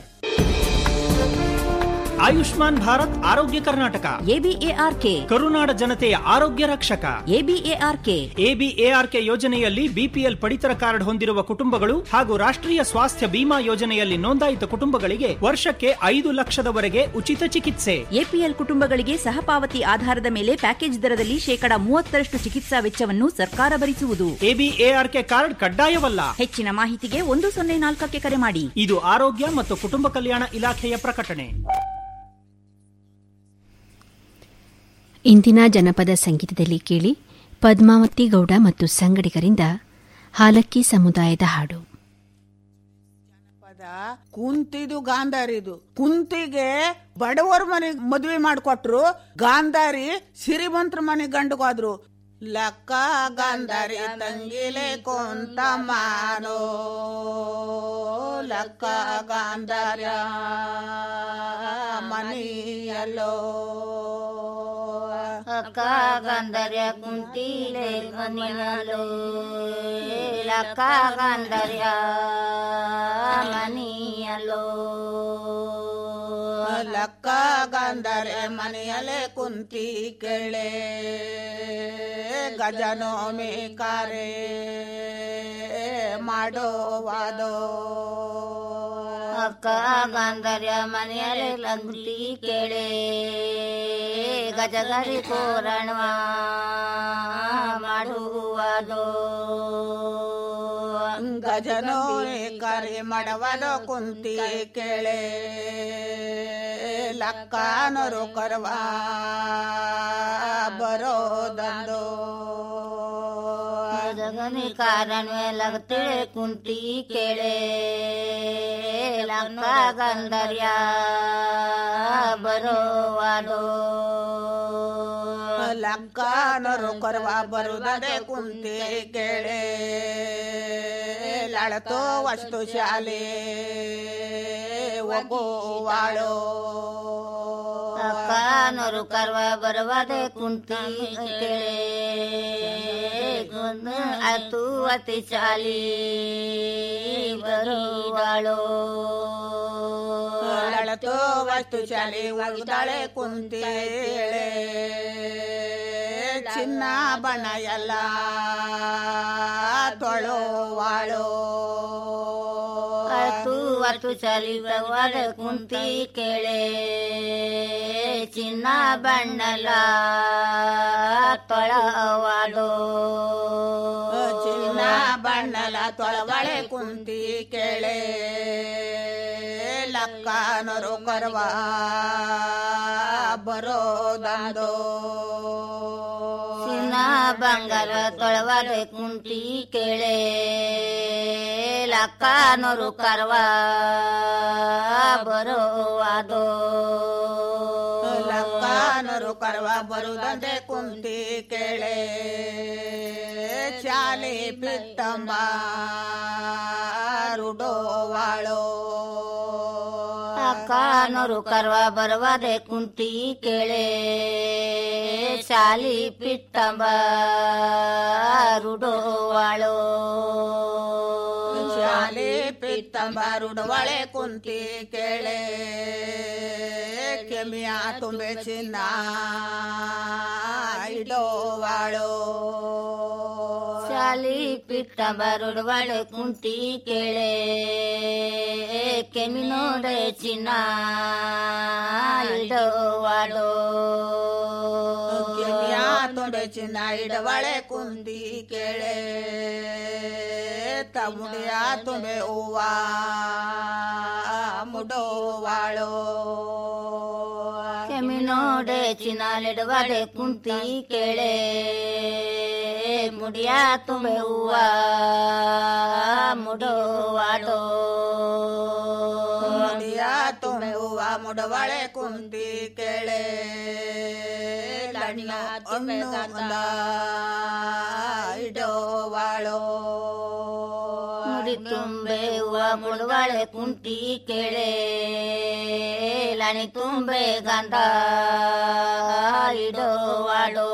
ಆಯುಷ್ಮಾನ್ ಭಾರತ್ ಆರೋಗ್ಯ ಕರ್ನಾಟಕ ಎಬಿಎಆರ್ಕೆ ಕರುನಾಡ ಜನತೆಯ ಆರೋಗ್ಯ ರಕ್ಷಕ ಎಬಿಎಆರ್ಕೆ ಎಬಿಎಆರ್ಕೆ ಯೋಜನೆಯಲ್ಲಿ ಬಿಪಿಎಲ್ ಪಡಿತರ ಕಾರ್ಡ್ ಹೊಂದಿರುವ ಕುಟುಂಬಗಳು ಹಾಗೂ ರಾಷ್ಟ್ರೀಯ ಸ್ವಾಸ್ಥ್ಯ ಬಿಮಾ ಯೋಜನೆಯಲ್ಲಿ ನೋಂದಾಯಿತ ಕುಟುಂಬಗಳಿಗೆ ವರ್ಷಕ್ಕೆ ಐದು ಲಕ್ಷದವರೆಗೆ ಉಚಿತ ಚಿಕಿತ್ಸೆ ಎಪಿಎಲ್ ಕುಟುಂಬಗಳಿಗೆ ಸಹಪಾವತಿ ಆಧಾರದ ಮೇಲೆ ಪ್ಯಾಕೇಜ್ ದರದಲ್ಲಿ ಶೇಕಡ ಮೂವತ್ತರಷ್ಟು ಚಿಕಿತ್ಸಾ ವೆಚ್ಚವನ್ನು ಸರ್ಕಾರ ಭರಿಸುವುದು ಎಬಿಎಆರ್ಕೆ ಕಾರ್ಡ್ ಕಡ್ಡಾಯವಲ್ಲ ಹೆಚ್ಚಿನ ಮಾಹಿತಿಗೆ ಒಂದು ಸೊನ್ನೆ ನಾಲ್ಕಕ್ಕೆ ಕರೆ ಮಾಡಿ ಇದು ಆರೋಗ್ಯ ಮತ್ತು ಕುಟುಂಬ ಕಲ್ಯಾಣ ಇಲಾಖೆಯ ಪ್ರಕಟಣೆ ಇಂದಿನ ಜನಪದ ಸಂಗೀತದಲ್ಲಿ ಕೇಳಿ ಪದ್ಮಾವತಿ ಗೌಡ ಮತ್ತು ಸಂಗಡಿಗರಿಂದ ಹಾಲಕ್ಕಿ ಸಮುದಾಯದ ಹಾಡು ಕುಂತಿದು ಗಾಂಧಾರಿದು ಕುಂತಿಗೆ ಬಡವರ ಮನೆಗ್ ಮದ್ವೆ ಮಾಡ್ಕೊಟ್ರು ಗಾಂಧಾರಿ ಸಿರಿಮಂತ್ರ ಮನೆ ಗಂಡಗೋದ್ರು ಲಕ್ಕ ಗಾಂಧಾರಿ ತಂಗಿಲೆ ಕೊಂತ ಮಾನೋ ಲಕ್ಕ ಗಾಂಧಾರ್ಯ ಮನಿಯಲ್ಲೋ ಅಕ್ಕ ಗಂಧರ್ಯ ಕುಂತಿಲೆ ಮನಿಯಲು ಲಕ್ಕ ಗಂಧರ್ಯ ಮನಿಯಲು ಲಕ್ಕ ಗಾಂಧಾರೆ ಮನೆಯಲ್ಲೇ ಕುಂತಿ ಕೇಳೆ ಗಜನೋಮಿ ಕಾರೆ ಮಾಡೋವಾದೋ ಅಕ್ಕ ಗಂಧರ್ಯ ಮನೆಯಲ್ಲಿ ಲಂಗ್ಲಿ ಕೇಳೆ ಗಜಗರಿ ತೋರಣವ ಮಾಡುವುದು ಗಜನೋಮಿ ಕರೆ ಮಾಡವದೋ ಕುಂತಿ ಕೇಳೆ ಲಕ್ಕನರು ಕರವಾ ಬರೋದಂದೋ ಜಗನಿ ಕಾರಣವೇ ಲಗತಿಳೆ ಕುಂತಿ ಕೇಳೆ ಲಕ್ಕ ಗಂಧರ್ಯ ಬರೋವಾದೋ ಲಕ್ಕನರು ಕರವಾ ಬರುತ್ತದೆ ಕುಂತಿ ಕೇಳೆ ಲಳತೋ ವಸ್ತು ಶಾಲೆ ಒಗೋವಾಳೋ ಅಕ್ಕನರು ಕರ್ವ ಬರುವದೆ ಕುಂತಿ ಕೇಳೆ ಅತು ಅತಿ ಚಾಲಿ ಬರುವಾಳೋ ಲಳತೋ ವಸ್ತು ಶಾಲೆ ಒಗ್ದಾಳೆ ಕುಂತಿ ಚಿನ್ನ ಬಣ ಎಲ್ಲ ತೊಳೋವಾಳೋ ಅತು ಅತು ಚಾಲಿ ಬರುವದೆ ಕುಂತಿ ಕೇಳೆ ಚಿನ್ನ ಬಣ್ಣಲ ತೊಳವಾಡೋ ಚಿನ್ನ ಬಣ್ಣಲ ತೊಳವಳೆ ಕುಂತಿ ಕೇಳೆ ಲಕ್ಕನರು ಕರವಾ ಬರೋದಂದೋ ಚಿನ್ನ ಬಂಗಾರ ತೊಳವಾಡೆ ಕುಂತಿ ಕೇಳೆ ಲಕ್ಕನರು ಕರ್ವ ಬರೋವಾದೋ ಲಕ್ಕನರು ಕರವ ಬರುದಂದೆ ಕುಂತಿ ಕೇಳೆ ಶಾಲೆ ಪಿತ್ತಂಬ ರುಡೋವಾಳೋ ಅಕ್ಕನವರು ಕರ್ವ ಬರವಾದೆ ಕುಂತಿ ಕೇಳೆ ಶಾಲಿ ಪಿತ್ತಂಬ ರುಡೋವಾಳೋ ಶಾಲೆ ಪಿತ್ತಂಬ ರುಡವಾಳೆ ಕುಂತಿ ಕೇಳೆ ಕೆಮಿಯ ತುಂಬೆ ಚಿನ್ನ ಇಡೋವಾಳೋ ಶಾಲಿ ಪಿತ್ತಂಬ ರುಡವಾಳೆ ಕುಂತಿ ಕೇಳೆ ಕೆಮಿನೋಡೆ ಚಿನ್ನ ಇಡೋವಾಳೋ ಕೆಮಿಯ ತುಂಬೆ ಚಿನ್ನ ಇಡವಾಳೆ ಕುಂತಿ ಕೇಳೆ ತಮುಡಿಯ ತುಂಬೆ ಹೂವ ಮುಡೋವಾಳೋ ಕೆಮಿನೋಡೆ ಚಿನ್ನಾಲಿಡುವಡೆ ಕುಂತಿ ಕೇಳೆ ಮುಡಿಯ ತುಂಬೆ ಹೂವ ಮುಡೋವಾಡೋ ಮುಡಿಯ ತುಂಬೆ ಹೂವ ಮುಡವಾಳೆ ಕುಂತಿ ಕೇಳೆ ಲಣ್ಣ ತುಂಬೆ ಇಡೋವಾಳೋ ಮುಡಿ ತುಂಬೆ ಹೂವ ಮುಡುವಳೆ ಕುಂತಿ ಕೇಳೆ ಲಣಿ ತುಂಬೆ ಗಂಧ ಇಡೋವಾಡೋ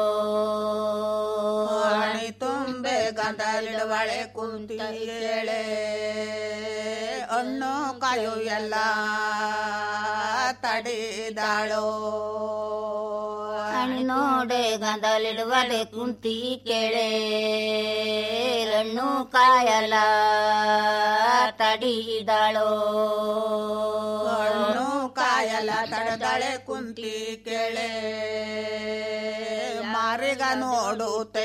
ಹಣಿ ತುಂಬೆ ಗಂಧಲಿಡವಾಳೆ ಕುಂತಿ ಕೇಳೆ ಹಣ್ಣು ಕಾಯು ಎಲ್ಲ ತಡಿದಾಳೋ ಹಣ್ಣು ನೋಡೆ ಗಂಧಲಿಡುವಡೆ ಕುಂತಿ ಕೇಳೆ ಹಣ್ಣು ಕಾಯಲ ತಡಿದಾಳೋ ಹಣ್ಣು ಕಾಯಲ ತಡದಾಳೆ ಕುಂತಿ ಕೇಳೆ ಮಾರಿಗ ನೋಡುತ್ತೆ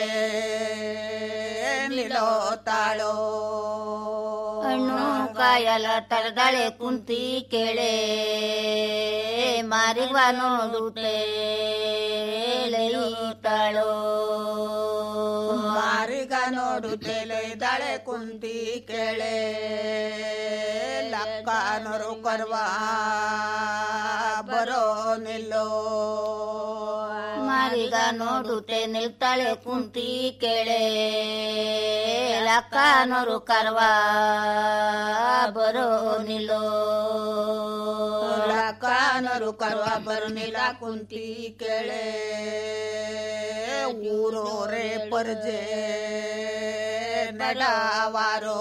ನಿಲೋತಾಳೋ ಹಣ್ಣು ಕಾಯಲ ತಡದಾಳೆ ಕುಂತಿ ಕೇಳೆ ಮಾರಿವ ನೋಡುತ್ತೆ ಲೈತಾಳೋ ಮಾರಿಗ ನೋಡುತ್ತೆ ಲೈದಾಳೆ ಕುಂತಿ ಕೇಳೆ ಲಕ್ಕನರು ಕರ್ವ ಬರೋ ನಿಲ್ಲೋ ಮಾರಿಗ ನೋಡುತ್ತೆ ನಿಲ್ತಾಳೆ ಕುಂತಿ ಕೇಳೆ ಲಕ್ಕನರು ಕರ್ವ ಬರೋ ನಿಲ್ಲೋ ಲಕ್ಕನರು ಕರ್ವ ಬರೋ ನಿಲ್ಲ ಕುಂತಿ ಕೇಳೆ ಊರೋರೆ ಪರ್ಜೆ ನಡವಾರೋ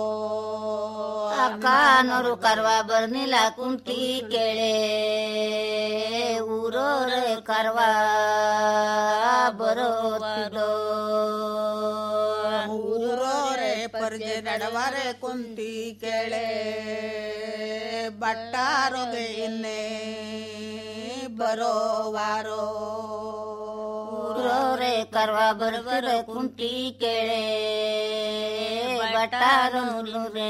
ಅಕ್ಕನವರು ಕರ್ವ ಬರ್ನಿಲ್ಲ ಕುಂತಿ ಕೇಳೆ ಊರೋರೆ ಕರ್ವ ಬರೋತಿರೋ ಊರೋರೆ ಪರ್ಜೆ ನಡವಾರೆ ಕುಂತಿ ಕೇಳೆ ಬಟ್ಟಾರೊಗೆ ಇನ್ನೇ ಬರೋವಾರೋ ಊರೋರೆ ಕರ್ವ ಬರ್ಬರ ಕುಂತಿ ಕೇಳೆ ಬಟ್ಟಾರು ರೇ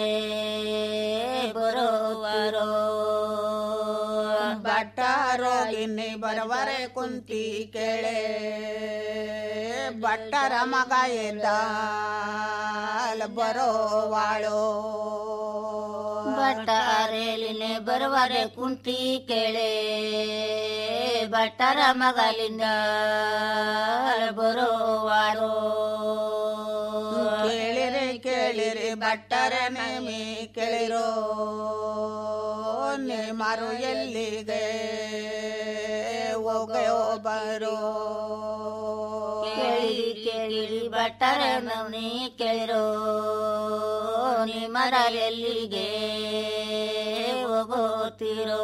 ಬರೋವರೋ ಬಟ್ಟಾರೋಗಿನ್ನಿ ಬರವರೆ ಕುಂತಿ ಕೇಳೆ ಬಟ್ಟರ ಮಗ ಎದ್ದ ಬರೋವಾಳೋ ಬಟ್ಟಾರೇಲಿನೆ ಬರುವರೆ ಕುಂತಿ ಕೇಳೆ ಬಟ್ಟರ ಮಗಲಿಂದ ಬರೋವಾರೋ ಕೇಳಿರಿ ಕೇಳಿರಿ ಬಟ್ಟರ ನೇಮಿ ಕೇಳಿರೋ ನೇಮರು ಎಲ್ಲಿಗೆ ಹೋಗೋ ಬರೋ ಕೇಳಿರಿ ಕೇಳಿರಿ ಬಟ್ಟರ ನವನಿ ಕೇಳಿರೋ ನಿಮ್ಮರ ಎಲ್ಲಿಗೆ ಹೋಗೋತಿರೋ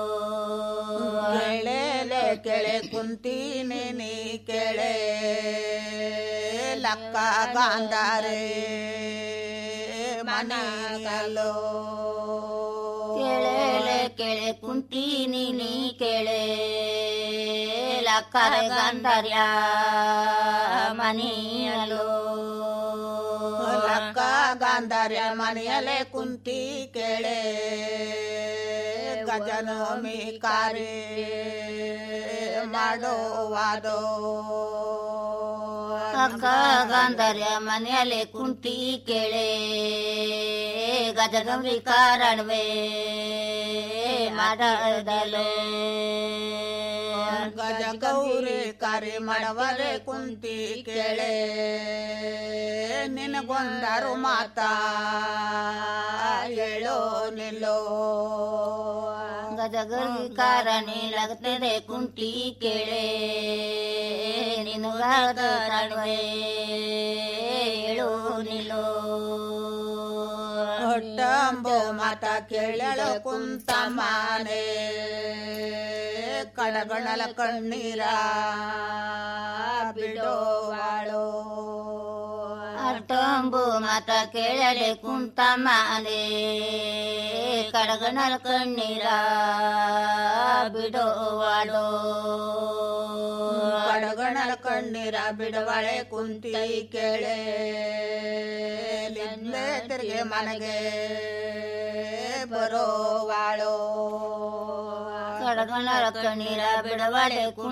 ಕೇಳಲೆ ಕೆಳೆ ಕುಂತೀನಿ ನೀ ಕೆಳೆ ಲಕ್ಕ ಗಾಂಧಾರೆ ಮನೆಯಲ್ಲೋ ಕೇಳೆ ಕೇಳೆ ಕುಂತೀನಿ ನೀ ಕೇಳೆ ಲಕ್ಕರ ಗಂಧರ್ಯ ಮನೆಯಲ್ಲೋ ಲಕ್ಕ ಗಾಂಧಾರ್ಯ ಮನೆಯಲ್ಲೇ ಕುಂತಿ ಕೇಳೆ ಗಜನೋಮಿ ಕಾರ್ಯ ಮಾಡೋವಾದೋ ಅಕ್ಕ ಗಂಧರ್ಯ ಮನೆಯಲ್ಲಿ ಕುಂತಿ ಕೇಳೆ ಗಜಗೌರಿ ಕಾರಣವೇ ಮಾಡದಲೆ ಗಜ ಗೌರಿ ಕರಿ ಮಾಡವರೆ ಕುಂತಿ ಕೇಳೆ ನಿನಗೊಂದರು ಮಾತಾ ಹೇಳೋ ನಿಲ್ಲೋ ಗಜಗರಿ ಕಾರಣಿ ಲಗತ್ತದೆ ಕುಂಟಿ ಕೇಳೆ ನಿನುಗಾದ ನಡುವೆ ಹೇಳು ನಿಲ್ಲೋ ಹೊಟ್ಟಂಬೋ ಮಾತ ಕೇಳಳು ಕುಂತ ಮಾನೆ ಕಣಗಣಲ ಕಣ್ಣೀರ ಬಿಡೋವಾಳೋ ಅಷ್ಟೊಂಬು ಮಾತ ಕೇಳಲೆ ಕುಂತ ಮಾನೆ ಕಡಗಣಲ ಕಣ್ಣೀರ ಬಿಡೋವಾಳೋ ಕಡಗಣಲ ಕಣ್ಣೀರ ಬಿಡವಾಳೆ ಕುಂತಿ ಕೇಳೆ ಲಿಂದೆ ತಿರುಗಿ ಮನೆಗೆ ಬರೋವಾಳೋ ಕಡಗಣಲ ಕಣ್ಣೀರ ಬಿಡವಾಳೆ ಕುಂತ